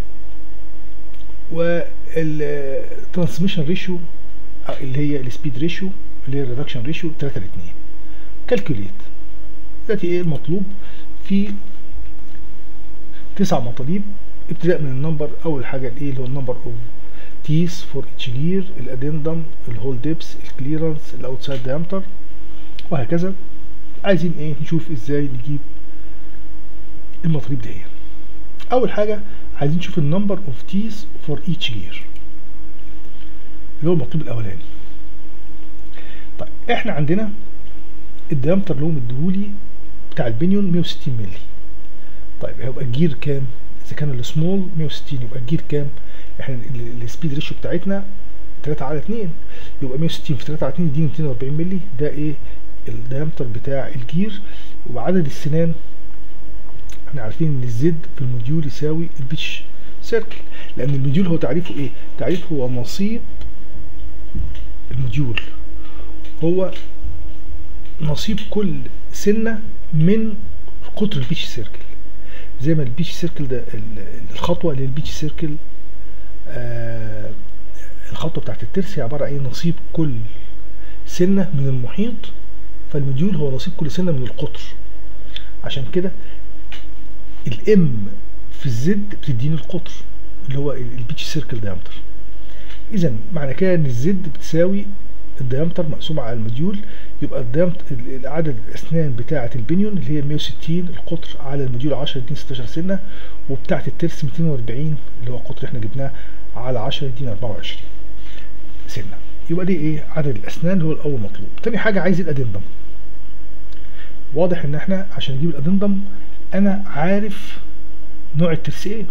والترانسميشن ريشيو اللي هي السبيد ريشيو اللي هي الريدكشن ريشيو 3 ل 2 كالكوليت دلوقتي ايه المطلوب في تسع مطالب ابتداء من النمبر اول حاجه الايه اللي هو النمبر اوف تيس فور اتش جير الادندم الهول ديبس الكليرنس الاوتسايد دايمتر وهكذا عايزين ايه نشوف ازاي نجيب المطالب دي اول حاجه عايزين نشوف النمبر اوف تيز فور ايتش جير اللي هو المطلوب الاولاني طيب احنا عندنا الديامتر اللي هو مديهولي بتاع البنيون 160 مللي طيب هيبقى الجير كام اذا كان السمول 160 يبقى الجير كام احنا السبيد ريشيو بتاعتنا 3 على 2 يبقى 160 في 3 على 2 يديني 240 مللي ده ايه الديامتر بتاع الجير وعدد السنان احنا عارفين ان الزد في الموديول يساوي البيتش سيركل لان الموديول هو تعريفه ايه تعريفه هو نصيب الموديول هو نصيب كل سنه من قطر البيتش سيركل زي ما البيتش سيركل ده الخطوه اللي البيتش سيركل آه الخطوه بتاعت الترس هي عباره عن ايه نصيب كل سنه من المحيط فالموديول هو نصيب كل سنه من القطر عشان كده الام في الزد بتديني القطر اللي هو البيتش سيركل دايمتر اذا معنى كده ان الزد بتساوي الديامتر مقسوم على الموديول يبقى الديامتر عدد الاسنان بتاعه البنيون اللي هي 160 القطر على الموديول 10 يديني 16 سنه وبتاعه الترس 240 اللي هو القطر احنا جبناه على 10 يديني 24 سنه يبقى دي ايه عدد الاسنان اللي هو الاول مطلوب تاني حاجه عايز الادندم واضح ان احنا عشان نجيب الادندم انا عارف نوع الترس ايه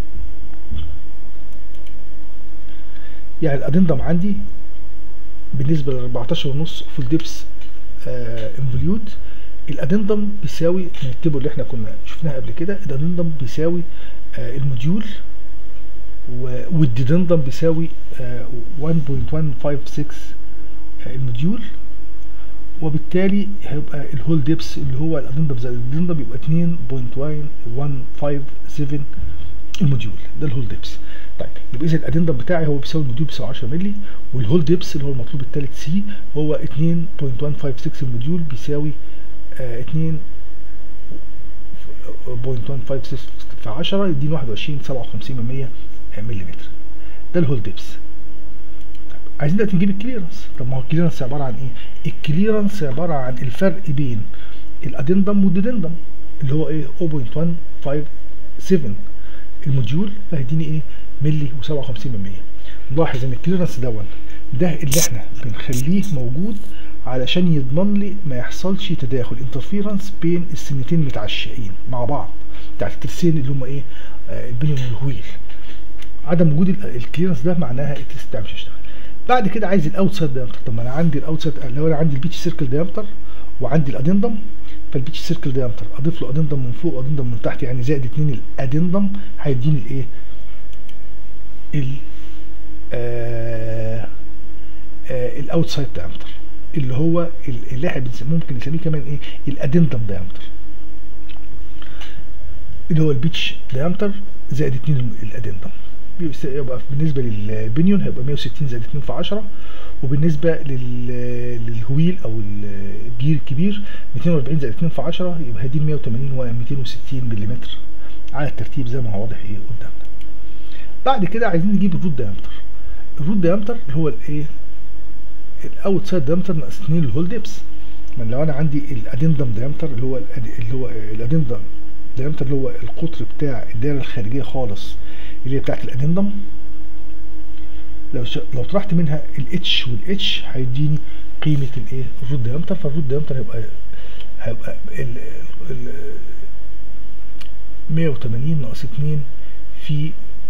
يعني الادندم عندي بالنسبه ل 14 ونص فول ديبس آه انفوليوت الادندم بيساوي نكتبه اللي احنا كنا شفناها قبل كده الادندم بيساوي آه الموديول والديدندم بيساوي آه 1.156 آه الموديول وبالتالي هيبقى الهول ديبس اللي هو الادندم زائد الديدندم يبقى 2.157 الموديول ده الهول ديبس طيب يبقى اذا الادندم بتاعي هو بيساوي الموديول بيساوي 10 مللي والهول ديبس اللي هو المطلوب الثالث سي هو 2.156 الموديول بيساوي آه 2 0.156 في 10 يديني 21 57 من 100 ملم ده الهول ديبس طيب عايزين دلوقتي نجيب الكليرنس طب ما هو الكليرنس عباره عن ايه الكليرنس عباره عن الفرق بين الادندم والديدندم اللي هو ايه 0.157 الموديول فهيديني ايه ملي و57 من 100 نلاحظ ان الكليرنس دون ده اللي احنا بنخليه موجود علشان يضمن لي ما يحصلش تداخل انترفيرنس بين السنتين متعشقين مع بعض بتاعت الترسين اللي هم ايه آه البنيون والهويل عدم وجود الكليرنس ده معناها التست بتاعي مش هيشتغل بعد كده عايز الاوتسايد دايمتر طب ما انا عندي الاوتسايد لو انا عندي البيتش سيركل دايمتر وعندي الادندم فالبيتش سيركل دايمتر اضيف له ادندم من فوق وادندم من تحت يعني زائد 2 الادندم هيديني الايه ال آه آه الاوتسايد دايمتر اللي هو اللي احنا ممكن نسميه كمان ايه الادندم دايمتر اللي هو البيتش دايمتر زائد 2 الادندم يبقى بالنسبه للبنيون هيبقى 160 زائد 2 في 10 وبالنسبه للهويل او الجير الكبير 240 زائد 2 في 10 يبقى هيدي 180 و 260 ملم على الترتيب زي ما هو واضح ايه قدامنا بعد كده عايزين نجيب الروت دايمتر الروت دايمتر اللي هو الايه الاوت سايد دايمتر ناقص 2 الهول ديبس من لو انا عندي الادندم دايمتر اللي هو اللي هو الادندم دايمتر اللي هو القطر بتاع الدايره الخارجيه خالص اللي هي بتاعت الادندم لو ش... لو طرحت منها الاتش والاتش هيديني قيمه الايه الروت دايمتر فالروت دايمتر هيبقى هيبقى ال... ال... 180 ناقص 2 في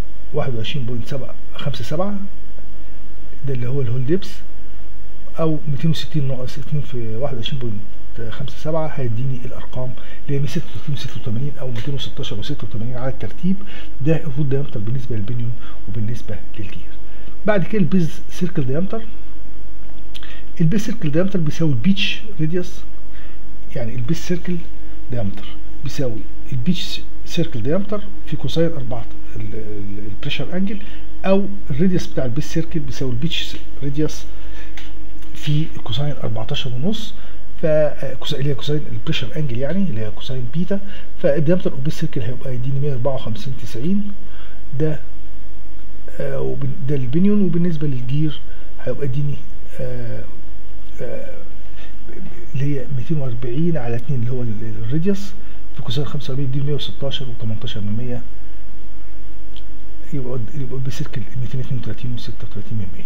21.757 ده اللي هو الهول ديبس او 260 ناقص 2 في 21.57 هيديني الارقام اللي هي 136 86 او 216 و86 على الترتيب ده الروت دايمتر بالنسبه للبنيون وبالنسبه للجير بعد كده البيز سيركل دايمتر البيز سيركل دايمتر بيساوي البيتش راديوس يعني البيز سيركل دايمتر بيساوي البيتش سيركل دايمتر في كوساين 4 البريشر انجل او الراديوس بتاع البيز سيركل بيساوي البيتش راديوس في كوساين 14 ونص ف اللي هي كوساين البريشر انجل يعني اللي هي كوساين بيتا فالديامتر اوف البيز سيركل هيبقى يديني 154 90 ده آه ده البنيون وبالنسبه للجير هيبقى يديني آه آه اللي هي 240 على 2 اللي هو الراديوس في كوساين 45 يديني 116 و18 من 100 يبقى يبقى بسيركل 232 و36 من 100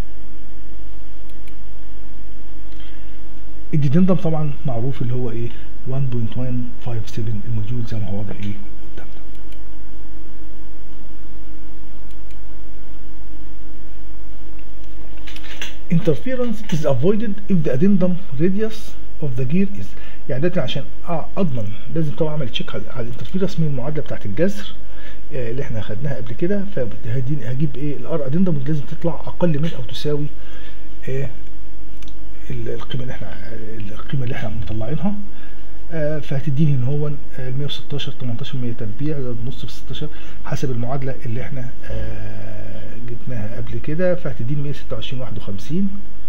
الديدندم طبعا معروف اللي هو ايه 1.157 الموديول زي ما هو واضح ايه قدامنا interference is avoided if the addendum radius of the gear is يعني ده عشان اضمن لازم طبعا اعمل تشيك على الانترفيرنس من المعادله بتاعت الجذر اللي احنا خدناها قبل كده فهجيب ايه الار ادندم لازم تطلع اقل من او تساوي ايه القيمه اللي احنا القيمه اللي احنا مطلعينها آه فهتديني ان هو ال 116 18 100 تربيع زائد نص في 16 حسب المعادله اللي احنا آه جبناها قبل كده فهتديني 126 51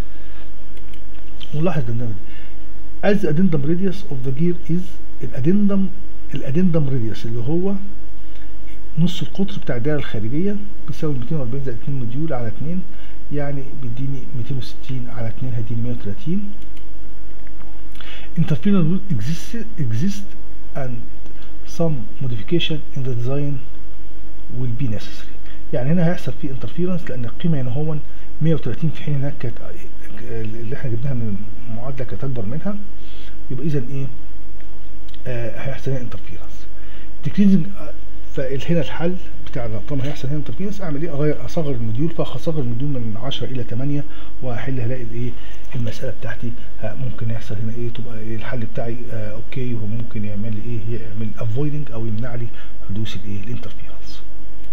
ونلاحظ ان as the addendum radius of the gear is الادندم الادندم radius اللي هو نص القطر بتاع الدائره الخارجيه بيساوي 240 زائد 2 موديول على 2 يعني بيديني 260 على 2 هيديني 130 interference will exist, exist and some modification in the design will be necessary يعني هنا هيحصل في interference لان القيمه هنا هو 130 في حين هناك كانت اللي احنا جبناها من المعادله كانت اكبر منها يبقى اذا ايه آه هيحصل هنا interference decreasing فهنا الحل بتاع طالما هيحصل هنا انترفيرنس اعمل ايه اغير اصغر الموديول فاصغر الموديول من 10 الى 8 واحل هلاقي الايه المساله بتاعتي ممكن يحصل هنا ايه تبقى إيه الحل بتاعي آه اوكي هو ممكن يعمل لي ايه يعمل افويدنج او يمنع لي حدوث الايه الانترفيرنس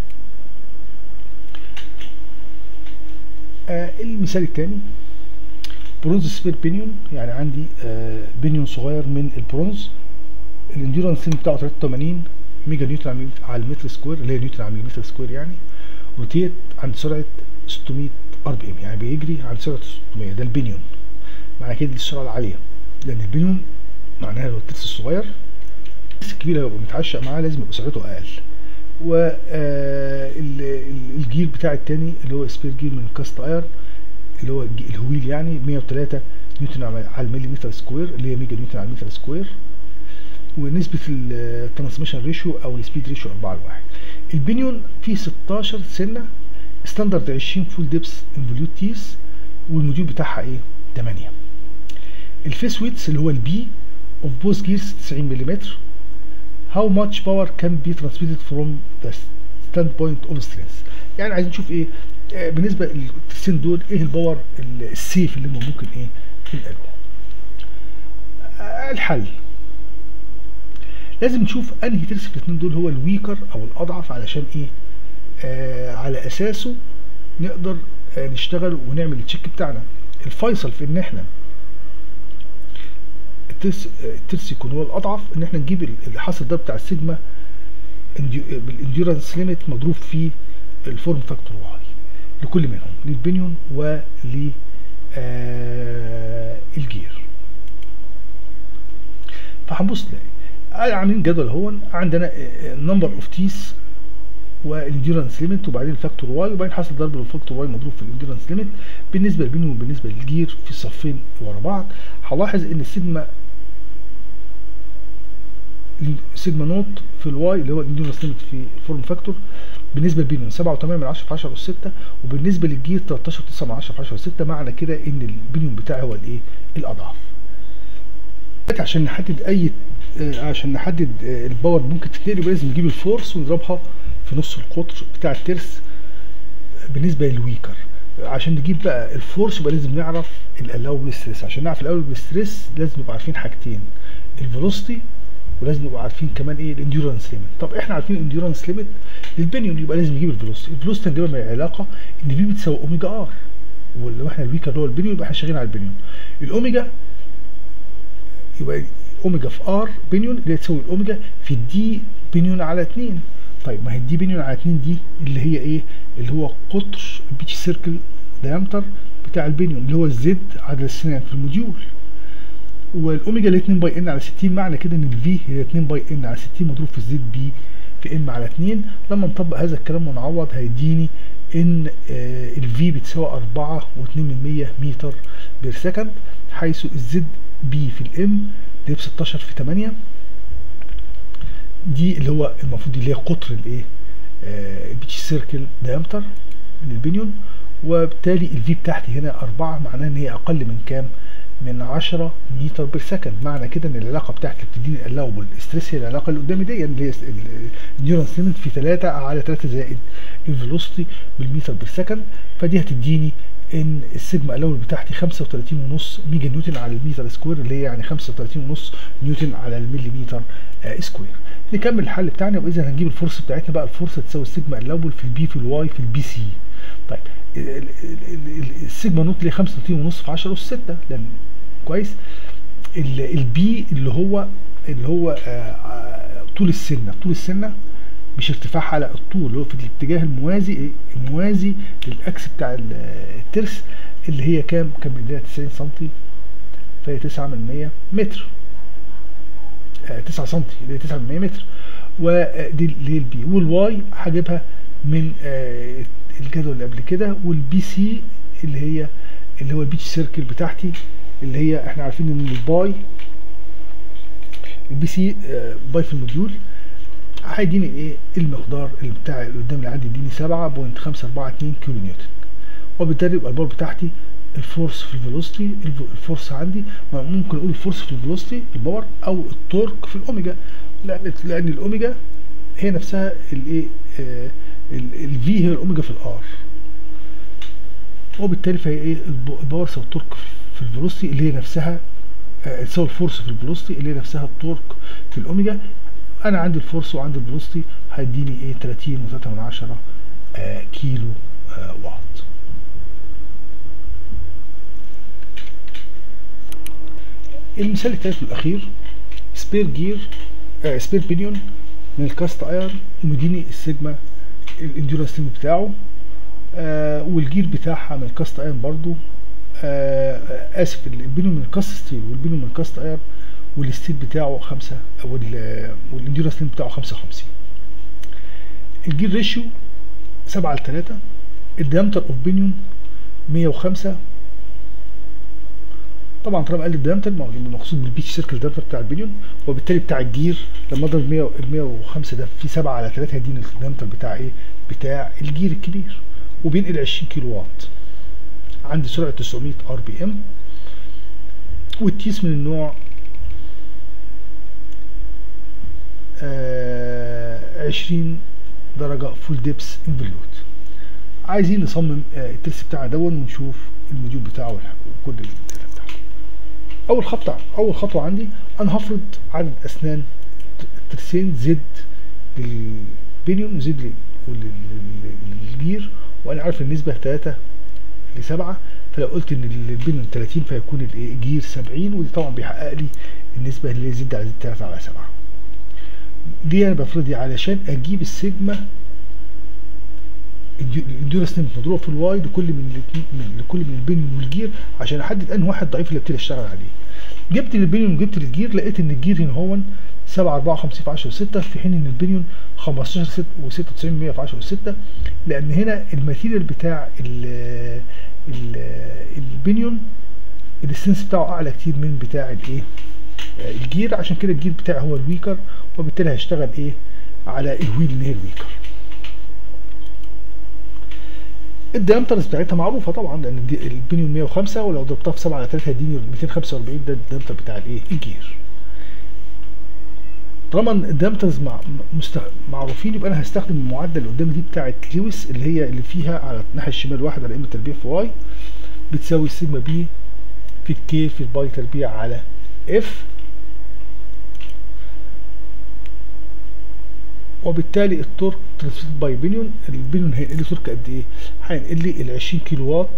آه المثال الثاني برونز سبير بينيون يعني عندي آه بينيون صغير من البرونز الانديورنس بتاعه 83 ميجا نيوتن على المتر سكوير اللي هي نيوتن على المتر سكوير يعني روتيت عند سرعه 600 ار بي ام يعني بيجري عند سرعه 600 ده البنيون معنى كده دي السرعه العاليه لان البنيون معناها لو الترس الصغير الترس الكبير لو متعشق معاه لازم يبقى سرعته اقل و الجير بتاع التاني اللي هو سبير جير من الكاست اير اللي هو الهويل يعني 103 نيوتن على المليمتر سكوير اللي هي ميجا نيوتن على المتر سكوير ونسبة الترانسميشن ريشيو او السبيد ريشيو 4 ل 1 البنيون فيه 16 سنة ستاندرد 20 فول ديبس انفوليوت تيس والموديول بتاعها ايه 8 الفيس ويتس اللي هو البي اوف بوث جيرز 90 ملم how much power can be transmitted from the standpoint of strength يعني عايزين نشوف ايه آه بالنسبة للترسين دول ايه الباور السيف اللي هم ممكن ايه ينقلوه آه الحل لازم نشوف انهي ترس في الاثنين دول هو الويكر او الاضعف علشان ايه آه على اساسه نقدر آه نشتغل ونعمل التشيك بتاعنا الفيصل في ان احنا الترس آه الترس يكون هو الاضعف ان احنا نجيب الحاصل ده بتاع السيجما بالانديورنس ليميت مضروب في الفورم فاكتور واي لكل منهم للبنيون ول الجير فهنبص نلاقي عاملين جدول اهو عندنا نمبر اوف تيس والانديورنس ليميت وبعدين فاكتور واي وبعدين حاصل ضرب الفاكتور واي مضروب في الانديورنس ليميت بالنسبه للبنيون وبالنسبه للجير في صفين ورا بعض هلاحظ ان السيجما سيجما نوت في الواي اللي هو الانديورنس ليميت في الفورم فاكتور بالنسبه للبنيون 7.8 من 10 في 10 اس 6 وبالنسبه للجير 13.9 من 10 في 10 اس 6 معنى كده ان البنيون بتاعي هو الايه الاضعف عشان نحدد اي عشان نحدد الباور ممكن تتنقل يبقى لازم نجيب الفورس ونضربها في نص القطر بتاع الترس بالنسبه للويكر عشان نجيب بقى الفورس يبقى لازم نعرف الالاوبل ستريس عشان نعرف الالاوبل ستريس لازم نبقى عارفين حاجتين الفيلوسيتي ولازم نبقى عارفين كمان ايه الانديورنس ليميت طب احنا عارفين الانديورنس ليميت للبنيون يبقى لازم نجيب الفيلوسيتي الفيلوسيتي هنجيبها من العلاقه ان في بتساوي اوميجا ار ولو احنا الويكر اللي هو البنيون يبقى احنا شغالين على البنيون الاوميجا يبقى اوميجا في ار بنيون اللي هي تساوي الاوميجا في الدي بنيون على 2 طيب ما هي الدي بنيون على 2 دي اللي هي ايه اللي هو قطر البيتش سيركل دايمتر بتاع البنيون اللي هو الزد عدد السنان في الموديول والاوميجا اللي 2 باي ان على 60 معنى كده ان الفي هي 2 باي ان على 60 مضروب في الزد بي في ام على 2 لما نطبق هذا الكلام ونعوض هيديني ان آه الفي بتساوي 4 و2 من 100 متر بير سكند حيث الزد بي في الام اللي هي ب 16 في 8 دي اللي هو المفروض دي اللي هي قطر الايه آه البيتش سيركل دايمتر من البنيون وبالتالي الفي بتاعتي هنا 4 معناها ان هي اقل من كام من 10 متر بير سكند معنى كده ان العلاقه بتاعت اللي بتديني الاوبل ستريس هي العلاقه اللي قدامي دي اللي هي النيورانس ليميت في 3 على 3 زائد الفيلوسيتي بالمتر بير سكند فدي هتديني ان السيجما الاول بتاعتي 35.5 ميجا نيوتن على المتر سكوير اللي هي يعني 35.5 نيوتن على المليمتر آه سكوير نكمل الحل بتاعنا يبقى اذا هنجيب الفورس بتاعتنا بقى الفورس تساوي السيجما الاول في البي في الواي في البي سي طيب السيجما نوت اللي 35 في 10 اس 6 لان كويس البي اللي هو اللي هو آه طول السنه طول السنه مش ارتفاعها على الطول اللي هو في الاتجاه الموازي الموازي للاكس بتاع الترس اللي هي كام كام مديها 90 سم فهي 9 من 100 متر آه 9 سم اللي هي 9 من 100 متر ودي اللي هي البي والواي هجيبها من آه الجدول اللي قبل كده والبي سي اللي هي اللي هو البيتش سيركل بتاعتي اللي هي احنا عارفين ان الباي البي سي آه باي في الموديول هيديني ايه المقدار اللي بتاع اللي قدام اللي عندي يديني 7.542 كيلو نيوتن وبالتالي يبقى البار بتاعتي الفورس في الفيلوسيتي الفورس عندي ممكن اقول الفورس في الفيلوسيتي الباور او التورك في الاوميجا لان لان الاوميجا هي نفسها الايه آه الفي هي الاوميجا في الار وبالتالي فهي ايه الباور يساوي التورك في الفيلوسيتي اللي هي نفسها تساوي آه الفورس في الفيلوسيتي اللي هي نفسها التورك في الاوميجا انا عندي الفورس وعندي الفيلوسيتي هيديني ايه 30 و3 من عشرة آه كيلو آه واط المثال الثالث والاخير سبير جير آه سبير بينيون من الكاست ايرن ومديني السيجما الانديورنس ليميت بتاعه آه والجير بتاعها من الكاست ايرن برضو آه اسف البينيون من الكاست ستيل والبينيون من الكاست ايرن والستيل بتاعه خمسة والانديورنس ليميت بتاعه خمسة وخمسين الجير ريشيو سبعة لتلاتة الديامتر اوف بينيون مية وخمسة طبعا طالما قال الديامتر المقصود بالبيتش سيركل الديامتر بتاع البينيون وبالتالي بتاع الجير لما اضرب 100 ال 105 ده في 7 على 3 هيديني الديامتر بتاع ايه؟ بتاع الجير الكبير وبينقل 20 كيلو واط عندي سرعه 900 ار بي ام والتيس من النوع آه 20 درجه فول ديبس انفليوت عايزين نصمم آه الترس بتاعنا دون ونشوف الموديول بتاعه وكل الداتا بتاعته اول خطوه اول خطوه عندي انا هفرض عدد اسنان الترسين زد للبنيون زد للجير وانا عارف النسبه 3 ل 7 فلو قلت ان البنيون 30 فيكون الجير 70 ودي طبعا بيحقق لي النسبه اللي زد على زد 3 على 7 دي انا بفرضها علشان اجيب السيجما الانديورنس ليميت مضروبه في الواي لكل من الاثنين من لكل من البنيون والجير عشان احدد انهي واحد ضعيف اللي ابتدي اشتغل عليه جبت البنيون وجبت الجير لقيت ان الجير هنا هو 7 54 في 10 6 في حين ان البنيون 15 و96 100 في 10 6 لان هنا الماتيريال بتاع ال ال البنيون السنس بتاعه اعلى كتير من بتاع الايه الجير عشان كده الجير بتاعي هو الويكر وبالتالي هيشتغل ايه على الويل اللي هي الويكر الديامترز بتاعتها معروفه طبعا لان البنيون 105 ولو ضربتها في 7 على 3 هيديني 245 ده الديامتر بتاع الايه الجير طالما الديامترز مع مست... معروفين يبقى انا هستخدم المعادله اللي قدامي دي بتاعه لويس اللي هي اللي فيها على الناحيه الشمال واحد على ام تربيع في واي بتساوي سيجما بي في الكي في الباي تربيع على اف وبالتالي التورك ترانسفير باي بنيون البنيون هينقل لي تورك قد ايه؟ هينقل لي ال 20 كيلو واط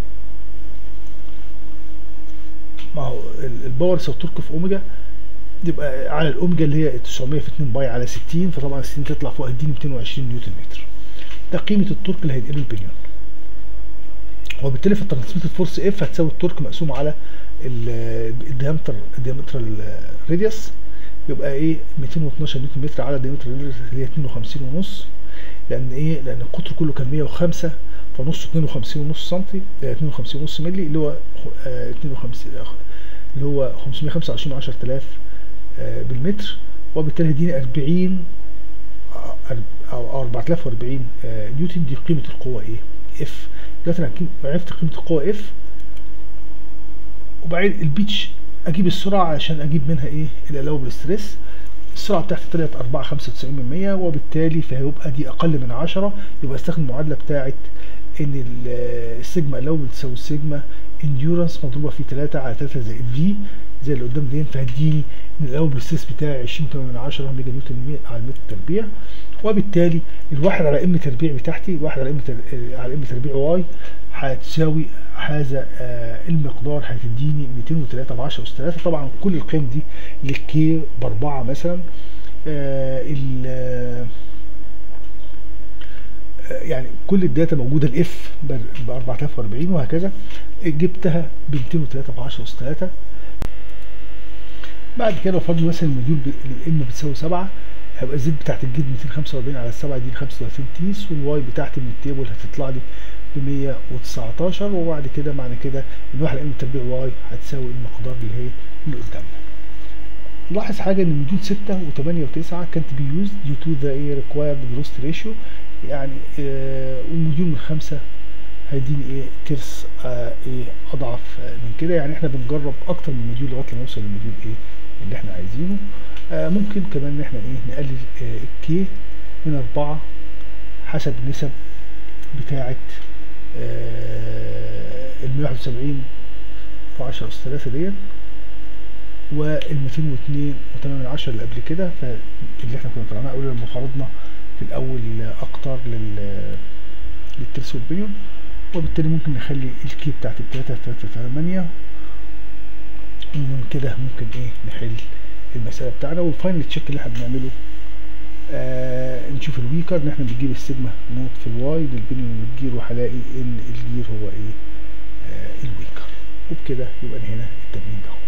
ما هو الباور يساوي تورك في اوميجا يبقى على الاوميجا اللي هي 900 في 2 باي على 60 فطبعا 60 تطلع فوق هيديني 220 نيوتن متر ده قيمه التورك اللي هينقله البنيون وبالتالي في الترانسميتد فورس اف هتساوي التورك مقسوم على الديامتر الديامتر الراديوس يبقى ايه 212 نيوتن متر على ديامتر اللي هي 52 ونص لان ايه لان القطر كله كان 105 فنصه 52 ونص سم 52 ونص مللي اللي هو آه 52 اللي هو 525 من 10000 آه بالمتر وبالتالي يديني 40 او 4040 آه نيوتن دي قيمه القوه ايه اف دلوقتي انا عرفت قيمه القوه اف وبعدين البيتش اجيب السرعه عشان اجيب منها ايه الالاوبل ستريس السرعه بتاعتي طلعت 4 95% وبالتالي فهيبقى دي اقل من 10 يبقى استخدم المعادله بتاعت ان السيجما الاوبل تساوي السيجما انديورنس مضروبه في 3 على 3 زائد في زي اللي قدام دي فهتديني ان الاوبل ستريس بتاعي 20 من 10 ميجا نيوتن على المتر تربيع وبالتالي الواحد على ام تربيع بتاعتي الواحد على ام على ام تربيع واي هتساوي هذا آه المقدار هتديني 203 ب 10 اس 3 طبعا كل القيم دي للكي باربعه مثلا آه ال يعني كل الداتا موجوده الاف ب 4040 وهكذا جبتها ب 203 ب 10 اس 3 بعد كده لو فرضنا مثلا المديول الام بتساوي 7 هيبقى الزد بتاعت الجيت 245 على السبعة دي 35 تيس والواي بتاعتي من التيبل هتطلع لي ب 119 وبعد كده معنى كده الواحد ام تربيع واي هتساوي المقدار اللي هي اللي قدامنا. نلاحظ حاجه ان مديول 6 و8 و9 كانت بيوز ديو تو ذا ايه ريكوايرد فيلوسيتي ريشيو يعني آه والمديول من خمسة هيديني ايه ترس آه ايه اضعف آه من كده يعني احنا بنجرب اكتر من مديول لغايه لما نوصل للمديول ايه اللي احنا عايزينه آه ممكن كمان ان احنا ايه نقلل آه الكي من اربعة حسب النسب بتاعة آه ال 171 في 10 اس 3 ديت وال 202 و8 10 اللي قبل كده فاللي احنا كنا طلعناها اول لما فرضنا في الاول اكتر لل للترس والبنيون وبالتالي ممكن نخلي الكي بتاعت التلاتة تلاتة تمانية ومن كده ممكن ايه نحل المسألة بتاعنا والفاينل تشيك اللي احنا بنعمله آه نشوف الويكر ان احنا بنجيب السيجما نوت في الواي للبنيون والجير وهلاقي ان الجير هو ايه آه الويكر وبكده يبقى هنا التمرين ده